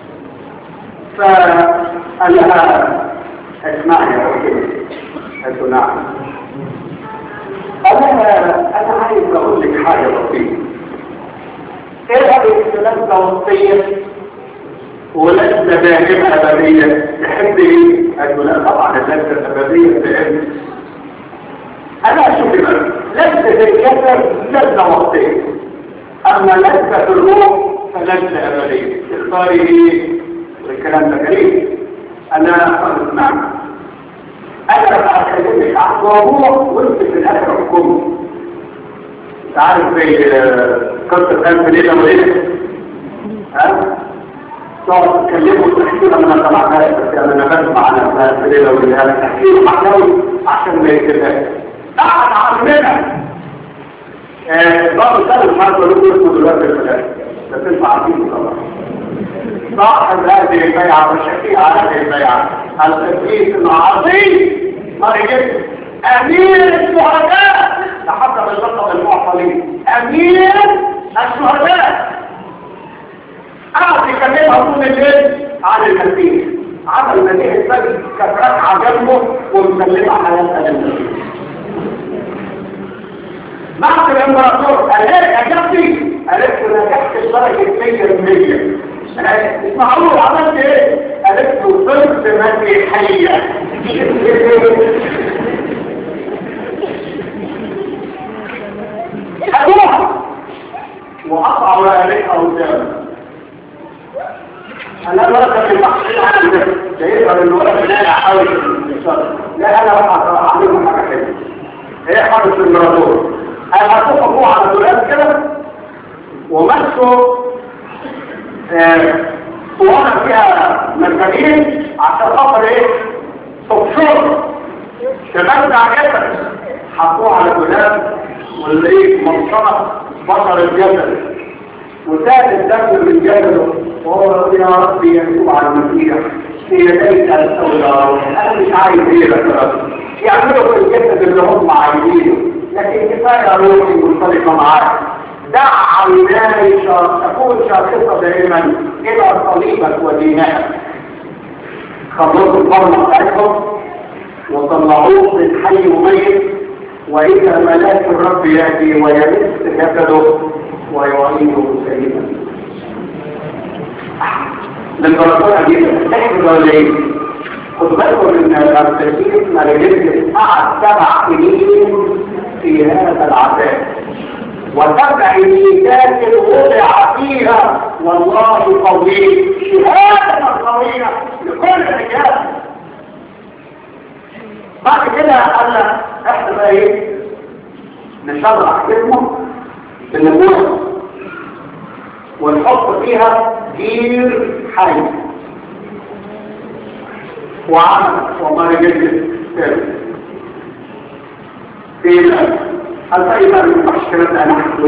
فقال لها اسمعي يا أخي قلت له نعم قال لها أنا عايز أقول لك حاجة بسيطة إيه هذه الثلاثة وصية ولسه دائمة أبدية تحب إيه؟ قال له لا طبعا اللذة الأبدية تحب أنا أشوف بقى لذة الجسد لذة وقتية أما لذة الروح فلذة أبدية اختاري إيه؟ والكلام ده كريم أنا أخذ معك أنا بأكلمك عن الروح وأنت في الآخر حكومة تعرف زي قصة كان في ليلة وليلة ها؟ تقعد تكلمه وتحكي له انا سمعتها بس انا بسمع انا في ليلة وليلة تحكي له محلوي عشان ما يكتبهاش قعد عاملنا برضه سأل المرضى له اسمه دلوقتي الفلاني بس انتوا عارفينه طبعا صاحب هذه البيعة وشفيع هذه البيعة القديس العظيم مريم أمير الشهداء لحسب اللقب المعطلين أمير الشهداء قعد يكلمها طول الليل عن المسيح عمل المسيح الفجر كانت راكعة جنبه ومسلمة حياتها للمسيح بعد الامبراطور قال لك اجابتي قالت له نجحت لدرجه 100% اسمعوا له عملت ايه قالت له صرت مسيحيه خدوها وقطعوا عليها قدامه انا بركه في البحث العام ده شايفها من ورا من انا حاول لا انا راح اعمل حاجه كده هي حرس الامبراطور انا هتقفوا على دولاب كده ومسكوا صورة فيها مركبين عشان خاطر ايه تبشر تمتع جسد حطوه على دولاب ونلاقيه منطقة بشر الجسد وساد الدم من جسده وهو يا ربي يتوب على المسيح في يديك الثورة يا رب انا مش عايز ايه بس يا رب يعملوا في الجسد اللي هم عايزينه لكن كفاية روحي منطلقة معاك دع عيناي تكون شاخصة دائما إلى صليبك ودينك خلصوا الفرمة بتاعتهم وطلعوه من حي وميت وإذا ملاك الرب يأتي ويمس جسده ويعينه سليما للبركات جدا تحفظ ولا ايه؟ خد بالكم ان التركيز مالجلس قعد سبع سنين في هذا العذاب وسبع ميزات وضع فيها والله قوي شهادة قوية لكل الرجال بعد كده قال لك احنا بقى ايه نشرح اسمه بالنبوة ونحط فيها جير حي وعمل وما يجب ثالث في الأرض الفائدة من المحشرة نحن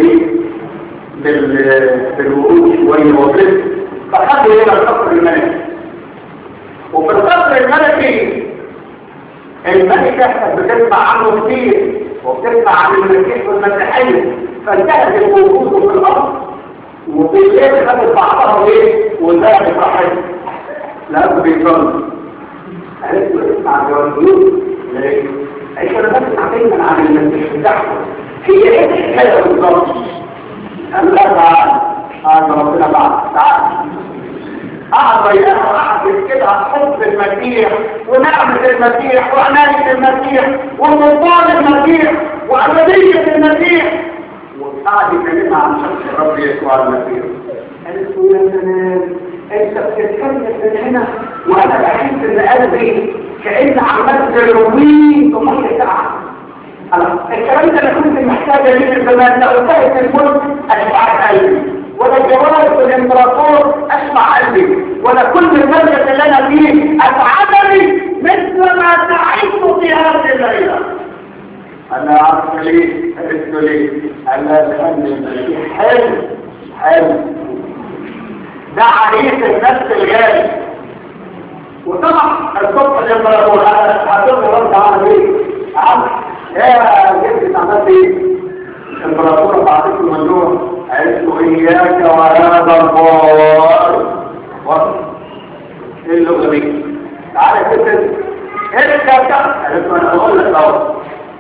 بالورود شوية وبرد فخذوا إلى القصر الملكي وفي القصر الملكي الملكة كانت بتسمع عنه كتير وبتسمع عن المسيح والمسيحية فانتهت الوجود في الأرض وفي الليل خدت بعضها ايه وذهبت راحت لا بيصلي قالت له اسمع جوانبيوت ليه؟ عيش انا بسمع دايما عن المسيح بتاعته هي ايه الحكايه بالظبط قال لا تعال قال ربنا بعد تعال قعد وياها وقعد كده حب المسيح ونعمة المسيح وعناية المسيح وسلطان المسيح وأبدية المسيح وقعد يكلمها عن شخص الرب يسوع المسيح قالت له يا سلام انت بتتكلم من هنا وانا بحس ان قلبي كأن عملت الرومين بمحيط ساعة الكلام ده انا كنت محتاجة ليه من زمان لو انتهت الملك اشبعت قلبي ولا الجواز والامبراطور اشبع قلبي ولا كل المجلس اللي انا فيه اسعدني مثل ما سعدت في هذه الليله انا عارف ليه قلت له ليه قال لا لان المسيح حلو حلو ده عريس النفس الغالي وطبعا الصبح الامبراطور هتقول رد على ايه عم يا جدي عملت ايه الامبراطوره بعتت له ممنوع قالت له اياك وهذا البار وصل ايه اللغه دي تعالى كده ارجع قالت له انا بقول لك اهو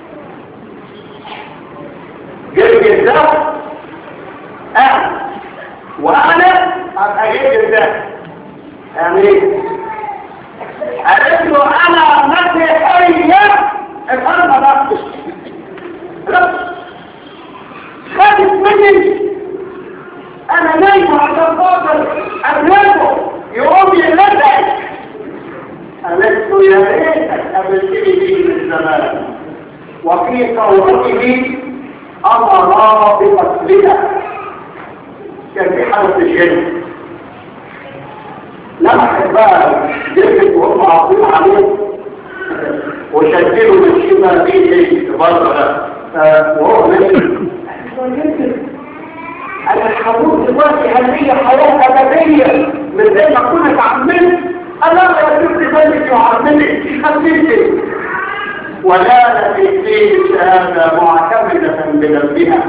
جرجر ده أه وأنا أبقى جرجر ده يعني ايه؟ قالت له أنا مسيحية الأرض ده لا خدت مني أنا نايم عشان خاطر أبلغه يقوم يلدك قالت له يا ريتك قابلتني بيه من زمان وفي صورته أمر بقتلنا كان في حالة الجن لمحت بقى جلد وهم عاطين عليه وشكلوا من شبه بيه بره ده وهو ماشي انا الحبوب دلوقتي هل هي حياة أبدية من زي ما كنت اتعملت انا لا يجب ذلك يعملك خفيفة ولا في الدين الشهادة معتمدة بذنبها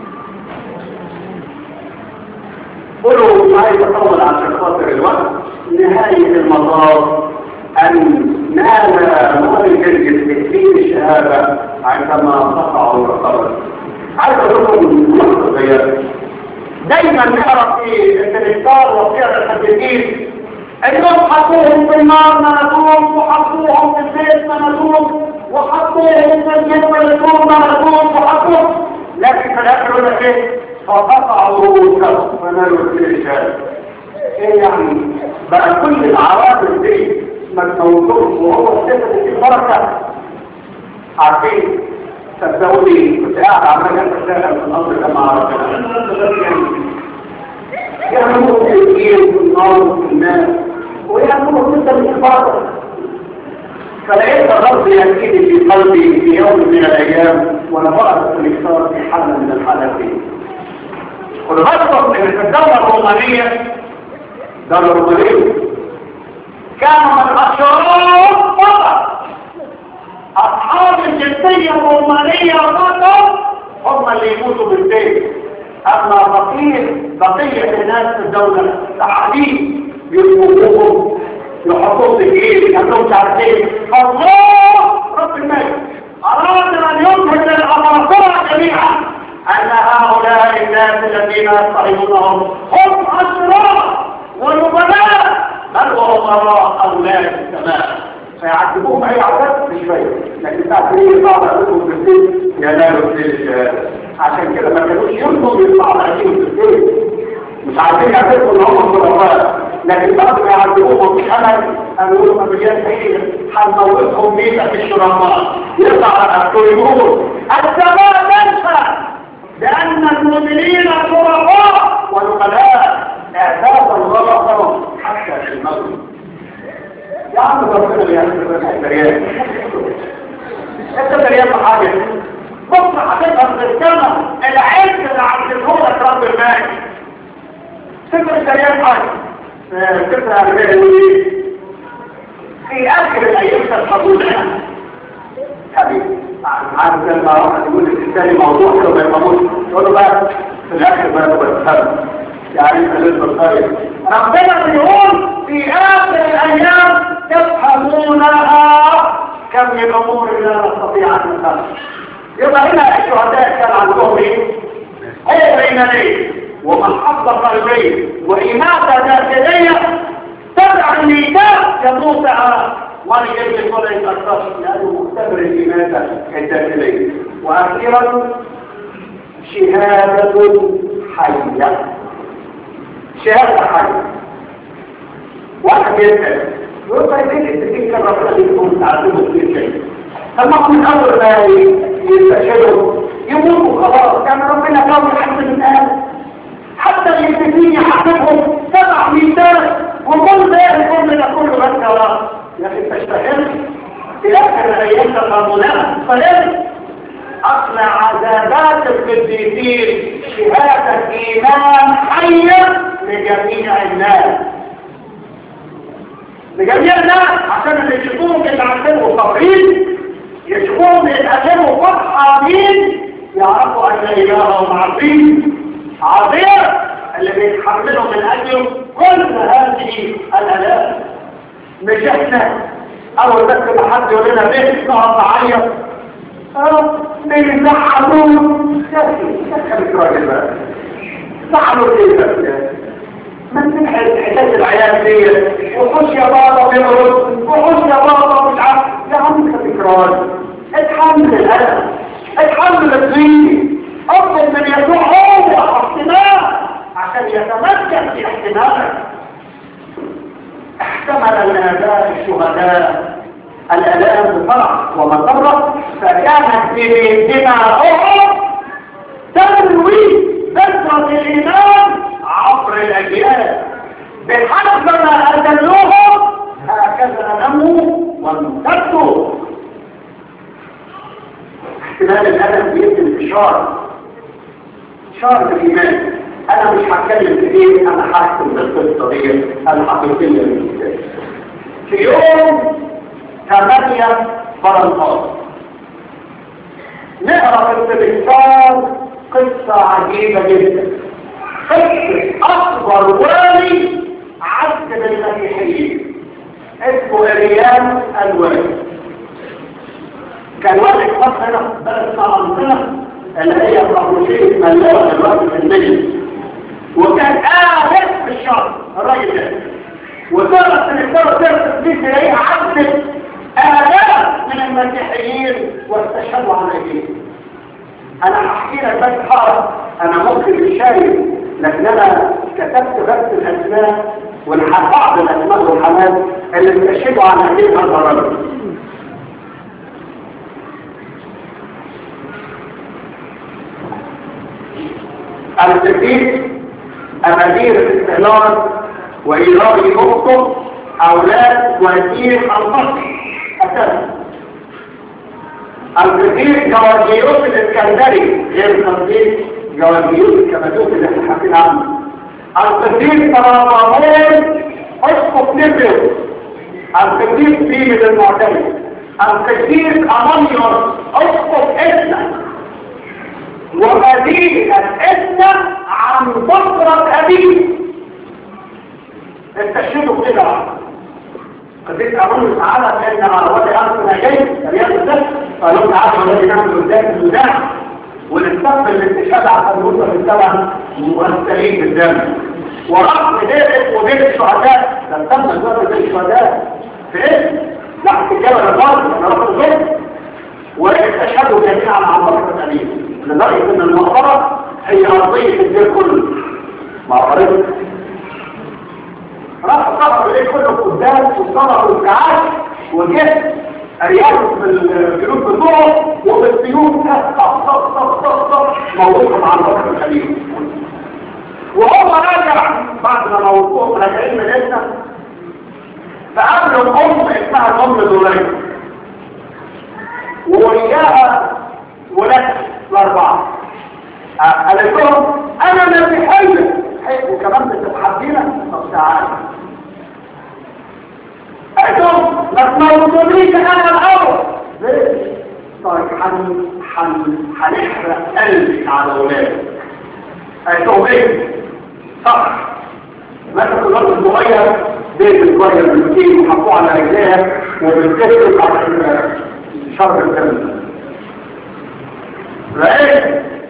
قلوا عايز اطول عشان خاطر الوقت نهاية المطاف ان نال نور الجرجس بكثير الشهادة عندما قطعوا الرقبة عايز اقول لكم نقطة صغيرة دايما نعرف في الانتظار وفي الحديثين انهم حطوهم في النار ملكوم وحطوهم في الزيت ملكوم وحطوهم في الجنة ملكوم ملكوم وحطوهم لكن في الاخر يقول لك ايه فقطعوا رؤوسهم فنالوا الشهادة ايه يعني بقى كل العوامل دي ما تموتوش وهو السبب في البركة عارفين صدقوني كنت قاعد عمال اتساءل في الامر كما عرفنا يعملوا تسجيل في النار وفي الناس ويعملوا جدا في البركة فلقيت الرب يأتيني في قلبي في يوم من الايام وانا بقرا في الاكثار في حالة من الحالات دي والغرب في الدولة الرومانية الدولة الرومانية كانوا من أشراف فقط أصحاب الجنسية الرومانية فقط هم اللي يموتوا بالبيت أما بقية بقية الناس في الدولة تعليم يطلبوهم يحطوهم في الجيل يعملوا تعرفين الله رب الملك أراد أن يظهر للأماطرة جميعا أن هؤلاء الناس الذين يصطحبونهم هم أشراف ونبلاء بل وأمراء أولاد السماء فيعذبوهم أي عذاب مش فايدة لكن تعرفين بعض أهلهم في البيت ينالوا الدين الشهادة عشان كده ما كانوش يرضوا يطلعوا عليهم في البيت مش عارفين يعرفوا ان هم خلفاء لكن بعد ما يعذبوهم مش امل قالوا لهم مليان حين هنموتهم ميتة في الشرمات يطلع على الطيور السماء تنسى لأن المؤمنين شرفاء ونقلاء اعتاق الله لهم حتى في الموت يا عم ربنا بيعمل انت ريال انت ريال حاجه بكره هتبقى في السماء العز اللي عدلهولك رب المال سفر ريال حاجه سفر عربيه في اخر الايام تتحضرون حبيبي عارف لما واحد يقول الثاني موضوع كده ما يفهموش يقول له بقى في الاخر بقى تفهم يعني انت لسه الخير ربنا بيقول في اخر الايام تفهمونها كم من امور لا نستطيع ان نفهم يبقى هنا الشهداء كان عندهم ايه هو بين ليه ومحبة قلبية وإماتة داخلية تبع النساء يموت وانا جاي ولا يتأثرش لأنه مختبر الإماتة الداخلية وأخيرا شهادة حية شهادة حية واحد يسأل يقول طيب ليه التكيك ربنا يكون تعلمه كل شيء فما من أول ما يستشهدوا يموتوا خلاص كان ربنا كون يحسن الآن حتى الانتفين يحققهم سبع ميتات وكل ده يكون من كل بس وراء يا أخي تشتهر في آخر الأيام تقاملات فلازم أصل عذابات القديسين شهادة إيمان حية لجميع الناس لجميع الناس عشان اللي يشوفوهم يتعلموا صبرين يشوفوهم يتعلموا فرحانين يعرفوا أن إلههم عظيم عظيم اللي بيتحملوا من أجله كل هذه الآلام مش احنا أول بس ما حد يقول لنا بيت نقعد نعيط اه بيزعلون يا أخي يا أخي راجل بقى زعلوا ليه بس ما تنحل حكاية العيال دي وخش يا بابا بيقول وخش يا بابا مش عارف يا عم تكرار اتحمل الألم اتحمل الضيق افضل من يسوع هو احتمال عشان يتمكن في احتمالك احتمل الاباء الشهداء الالام بفرح ومسره فكانت بدماؤهم تروي بذره الايمان عبر الاجيال بحسب ما ادلوهم هكذا نموا وامتدوا احتمال الألم بيدي انتشار انتشار بالإيمان أنا مش هتكلم كتير أنا هحكم بالقصة دي الحقيقية للكتاب في يوم ثمانية فرنساس نقرا في التلفزيون قصة عجيبة جدا قصة أكبر والي عذب المسيحيين اسمه إريان الوالي كان واحد خاص هنا بلد اسمها عندنا اللي هي الرابوشيه مليون دلوقتي في النجم وكان آخر في الشهر الراجل ده وصارت الإدارة ترسل دي تلاقيها عدت آلاف من المسيحيين واستشهدوا على ايديه أنا هحكي لك بس حارة أنا ممكن مش شايف لكن أنا كتبت بس الأسماء والبعض الأسماء والحالات اللي استشهدوا على ايديه هذا الرجل التكليف أمادير الاستهلال وإيراد نقطة أولاد وزير الفصل أساسا التكليف جوازيوس الإسكندري غير التكليف جوازيوس الكمدوس اللي احنا حاكين عنه التكليف ترابامون أسقط نبل التكليف فيه من المعتمد التكليف أمانيوس أسقط إسنا ومدينة إسنا عن بصرة أبيه استشهدوا كده قديت أقول تعالى لأن على وضع أنفنا جاي رياض الدفع قالوا تعالى الذي نعمل قدام الوداع ونستقبل الاستشهاد على الوصف السبع ممثلين في الدم ورغم ذلك وبين الشهداء لم تم الوقت بين الشهداء في اسم تحت الجبل الغالب انا رفض ذلك واستشهدوا جميعا عن بصرة أبيه لدرجة ان المقبرة هي أرضية الدير كله معرفة راح صبر إليه كله قدام وصبر والكعاش وجه أرياض في الجنوب بتوعه وبالسيوف طب طب طب طب طب موضوعهم عن بكر الخليل وهو راجع بعد ما موضوعهم راجعين مدينة فقابلوا أم اسمها الأم دولين وإياها ولاد الأربعة قالت لهم أنا مسيحية وكمان بتتحدينا طب تعالى قالت لهم ما تموتونيش أنا الأول ليش؟ طيب حن حن هنحرق قلبك على ولادك قالت لهم إيه؟ صح مسكوا الوقت الصغير بيت الصغير بالكيل وحطوه على رجليها وبالكسر على شرب الدم رأيت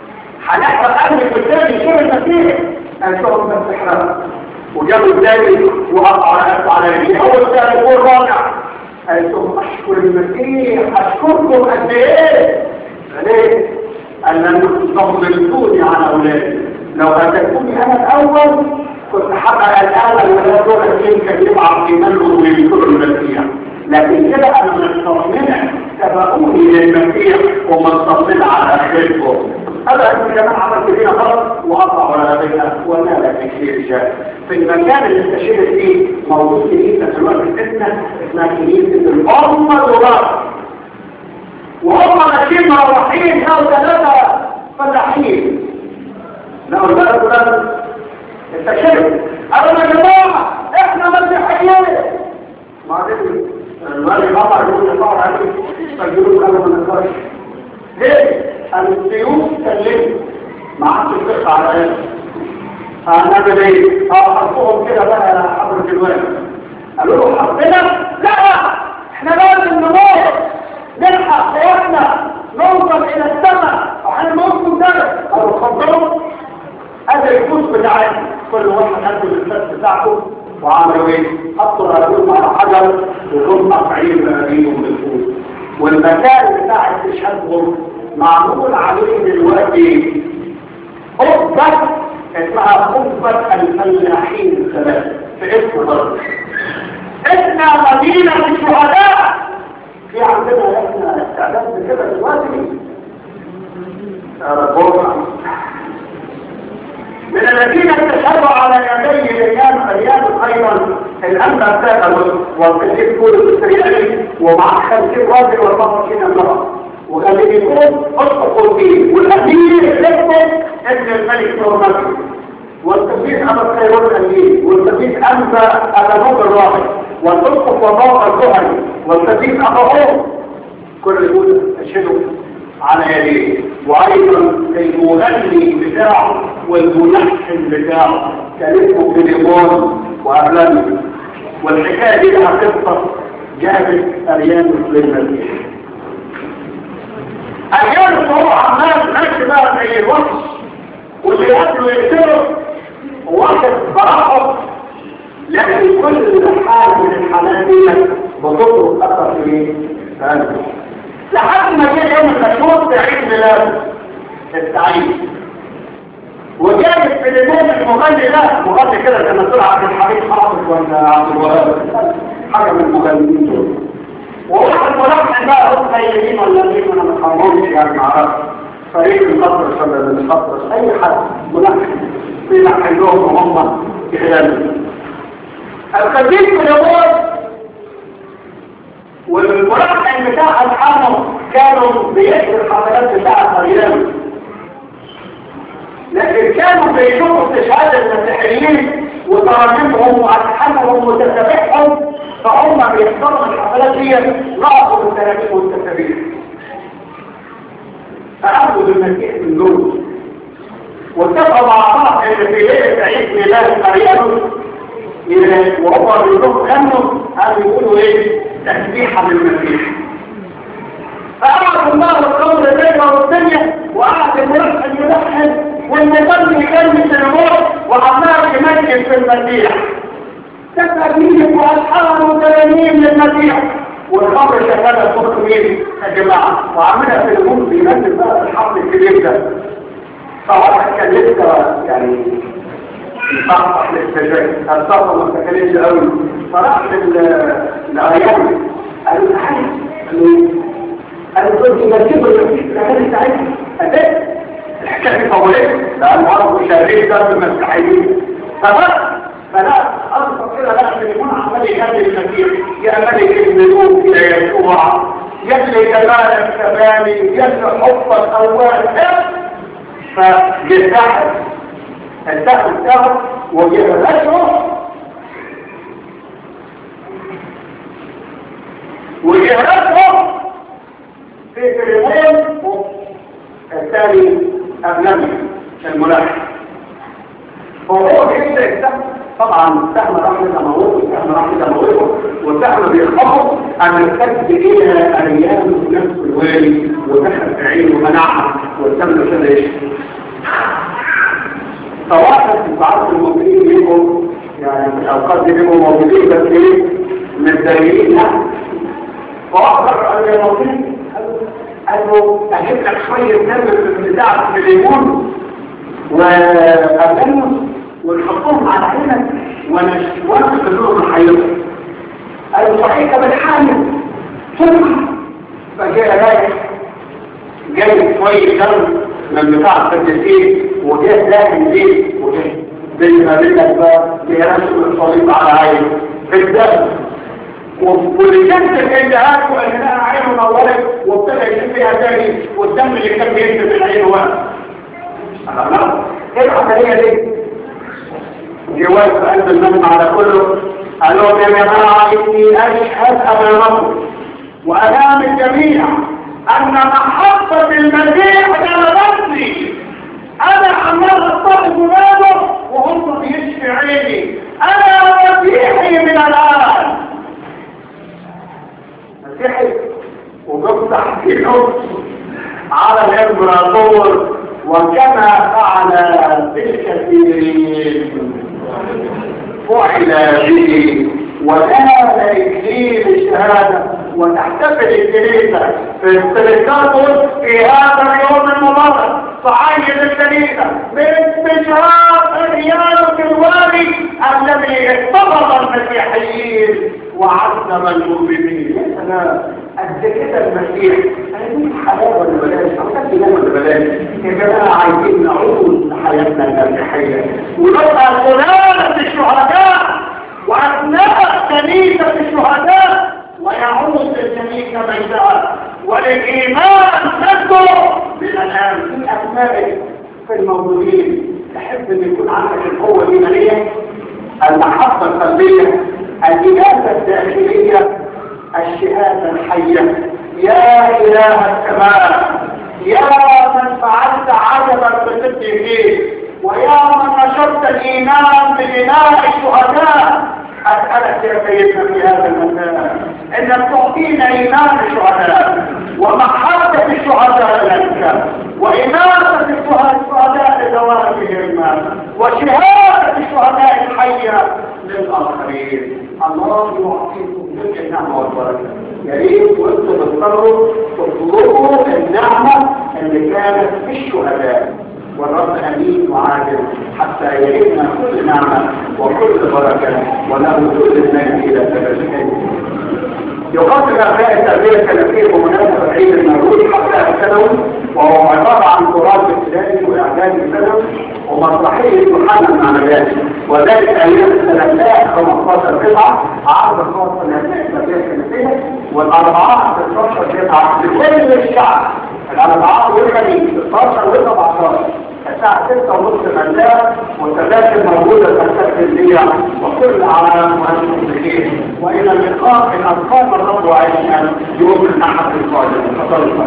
هنحرق قلبك والتاني شيء المسيح قال لهم بس احرق وجابوا الثاني وقطعوا رقبته على رجليه هو الثالث والرابع قال لهم اشكر المسيح اشكركم قد ايه ليه؟ قال لانكم تفضلتوني عن اولادي لو هتكوني انا الاول كنت حقق الاول ولا دور اثنين كان يبعث ايمانهم ويذكروا المسيح لكن كده انا مطمنه سبقوني للمسيح ومطمن على اخرتكم هذا انت كمان عملت فينا غلط وقطع ولا بيها ولا لك كثير شيء في المكان اللي استشهدت فيه موجود كنيسه في الوقت الفتنه اسمها كنيسه الامه دولار وهم ماشيين مروحين او ثلاثه فلاحين لو ثلاثه ثلاثه استشهدوا قالوا يا جماعه احنا مسيحيين بعدين الوالي قطع يقول لي طبعا عليك فالجنوب قالوا ما نقدرش ليه؟ السيوف سلمت ما عادش تقطع على ايه هنعمل ايه؟ اه حطوهم كده بقى يا حضرة الوالي قالوا له حطينا؟ لا احنا لازم نموت نلحق حياتنا نوصل الى السماء احنا نوصل ده قالوا اتفضلوا هذا الفلوس بتاعتنا كل واحد عنده الفلوس بتاعته وعملوا ايه؟ حطوا رجلهم على حجر وهم قطعين بأبيهم بالفوز والمكان بتاع استشهادهم معمول عليه دلوقتي قبة اسمها قبة الفلاحين الثلاثة في اسم الأرض احنا مدينة الشهداء في عندنا احنا استعداد كده دلوقتي ربنا من الذين استشهدوا على يدي ايام ايام ايضا الانبا ساقل والقسيس كل السريالي ومع خمسين راجل واربعين امراه وكان بيكون اصدقوا فيه والامير يكتب ابن الملك نورمالي والقسيس ابا الخيرون الامين والقسيس انبا ابا نوب الراحل والاسقف وضاء الزهري والقسيس ابا عمر كل دول اشهدوا على يديه وايضا المغني بتاعه والملحن بتاعه كان اسمه فيليمون وارلاني والحكايه دي لها قصه جابت اريان للمسيح اريان هو عمال ماشي بقى زي الوحش واللي قبله يقتله واحد فرحه لكن كل حال من الحالات دي بتطرق اثر في قلبه لحد ما جه يوم المشهور في عيد ميلاده السعيد وجابت في اليوم المغني ده مغني كده كان طلع عبد الحميد حافظ ولا عبد الوهاب حاجه من المغنيين دول وواحد ملحن بقى هم خيالين ولا مين انا ما فهمهمش يعني ما اعرفش فريق المطرش ولا المطرش اي حد ملحن بيلحن لهم وهم يغنوا الخبيث في اليوم والملحن بتاع الحمر كانوا بيحكوا الحملات بتاع مريم لكن كانوا بيشوفوا استشهاد المسيحيين وتراجمهم وألحانهم وتتابعهم فهم بيحضروا الحفلات دي رأسوا التراجم والتتابيع فأخذوا المسيح من دول واتفقوا مع بعض ان في ليله عيد ميلاد مريم وهم بيقولوا غنوا قالوا يقولوا ايه تسبيحه للمسيح فأعطوا الله القول الليلة والدنيا وقعد الملحن يلحن والمغني يكلم الموت وعمال يمجد في المسيح تكاليف وألحان وتلاميذ للمسيح والخمر شغالة صوت مين يا جماعة وعملها في الموت بينزل بقى الحفل الكبير ده طبعا كان لسه يعني يصحح للسجاير الصحة ما تكلمش قوي فراح للأيام قالوا تعالى قالوا قالوا كنت مركبه لكن ساعتها أدت الحكاية طولت لأن عرض مشاهدين ده المسيحيين فبس فلا أصبح كده لا أن يكون عمال يهدي المسيح يا ملك الملوك يا يسوع يجري جمالك كمالي يجري حبك أول فجزاحت الدخل بتاعه وجهرته وجهرته في كلمين الثاني أبنمي الملاحظ وهو بيبدأ يستخدم طبعا السهم راح لتموته والسهم راح لتموته والسهم بيخبط ان ارتد الى ايام نفس الوالي ودخل في عينه ومنعها والسهم ابتدى يشفي سواء في بعض المؤمنين منهم يعني في الاوقات دي بيبقوا موجودين بس ايه متضايقين فاخر ان الموجودين قال له اجيب لك شويه دم بتاعك في الليمون وأبنوا ونحطهم على عينك ونشوف لهم حياتك قالوا صحيح بالحامل ثم فجاء رايح جاي شوية دم من بتاع الفدسين وجاء داخل زيت وجاء زي ما بدك بقى بيرسم الصليب على عينه في الدم والجنس الانتهاك وان لها عينه نورت وابتدى يشوف فيها تاني والدم اللي كان بينزل في العين واقف ايه العملية دي جواز في قلب المجمع على كله قال لهم يا جماعة اني اشهد امامكم وامام الجميع ان محبة المسيح غلبتني انا عمال اصطحب ولاده وهم بيشفي عيني انا مسيحي من الان مسيحي وبفتح فيهم على الامبراطور وكما فعل بالكثيرين فعل به ونال إكليل الشهادة وتحتفل الكنيسة في السلسلات في هذا اليوم المبارك صعيد الكنيسة باستشهاد رياضة الوالي الذي اختبر المسيحيين وعظم المؤمنين يا سلام قد كده المسيح هذه حلاوه ولا بلاش او قد لا ولا بلاش يا جماعه عايزين نعود لحياتنا المسيحيه ونبقى سلاله الشهداء وابناء كنيسه الشهداء ويعود الكنيسه بيتها وللايمان تذكر من الان في ابنائك في الموجودين تحب ان يكون عندك القوه الايمانيه المحبه القلبيه الاجابه الداخليه الشهادة الحية يا إله السماء يا من فعلت عجبا بصدق فيه ويا من نشرت الإيمان ببناء الشهداء أسألك يا سيدنا في هذا المكان إنك تعطينا إيمان الشهداء ومحبة الشهداء لك وإماتة الشهداء لذواتهم وشهادة الشهداء الحية للآخرين الله يعطيكم كل النعمة والبركة يا ريت وانتم تضطروا تطلبوا النعمة اللي كانت في الشهداء والرب أمين وعادل حتى يرينا كل نعمة وكل بركة وله كل المجد إلى سبب يقدم أبناء التربية السلفية بمناسبة عيد المولود حتى الثانوي وهو عبارة عن تراث ابتدائي وإعدادي ثانوي ومسرحية محمد مع ذلك وذلك أيام الثلاثاء 15 قطعة عرض خاص لأبناء التربية السلفية والأربعاء 16 قطعة لكل الشعب الأربعاء والخميس 16 و 17 الساعة 6 ونصف مساء والتذاكر موجودة في التلفزية وكل عام وأنتم بخير وإلى اللقاء في أطفال الرب وعيشنا يوم الأحد القادم تفضلوا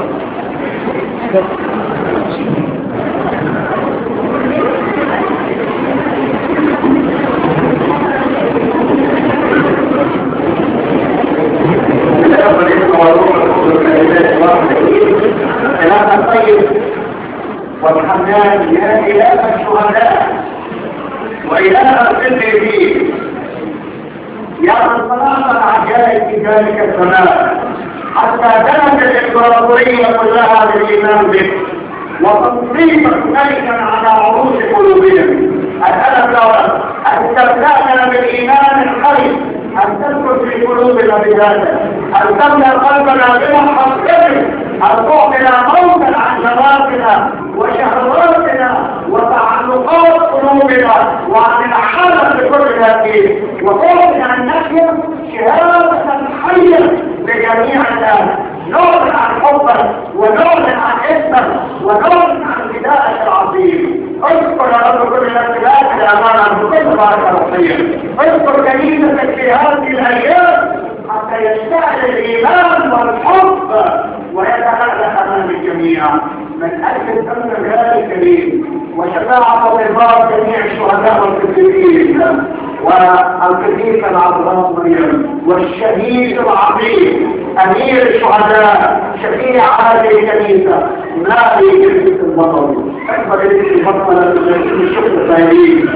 كلام طيب والحنان يا إله الشهداء وإله الصديقين يا من صلاح العجائب ذلك الزمان حتى دلت الإمبراطورية كلها بالإيمان بك وتنصيبك ملكا على عروش قلوبهم أسألك أن تملأنا بالإيمان الحي أن تدخل في قلوبنا بذلك أن تملأ قلبنا بمحبتك أن تعطينا موتا عن شبابنا وشهواتنا وتعلقات قلوبنا وعن الحالة بكل هذه وتعطي عن نحيا شهادة حية لجميعنا نعلن عن حبك ونعلن عن اسمك ونعلن عن فدائك العظيم اذكر يا رب كل الاتباعات الامانه بكل بارك روحيه اذكر كنيستك في هذه الايام حتى يشتعل الايمان والحب ويتخلق امام الجميع من اجل الامر الغالي الكريم وشفاعه وإرضاء جميع الشهداء والكثيرين والقديسة العذراء مريم والشهيد العظيم أمير الشهداء شفيع هذه الكنيسة نادي كنيسة البطل أكبر كنيسة البطل الشكر الثاني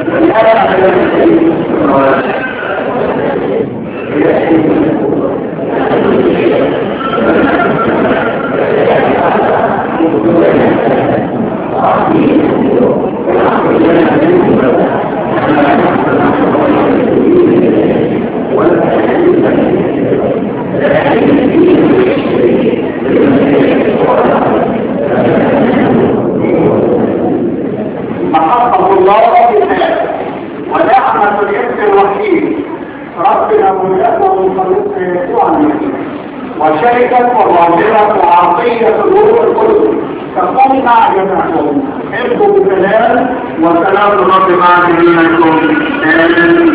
محبة الله بالناس ونعمة الابن الوحيد ربنا ملكه وخلقنا يسوع المسيح وشركة وظاهرة وعطية الروح القدس تقوم مع جميعكم ابقوا بسلام وسلام الرب مع جميعكم آمين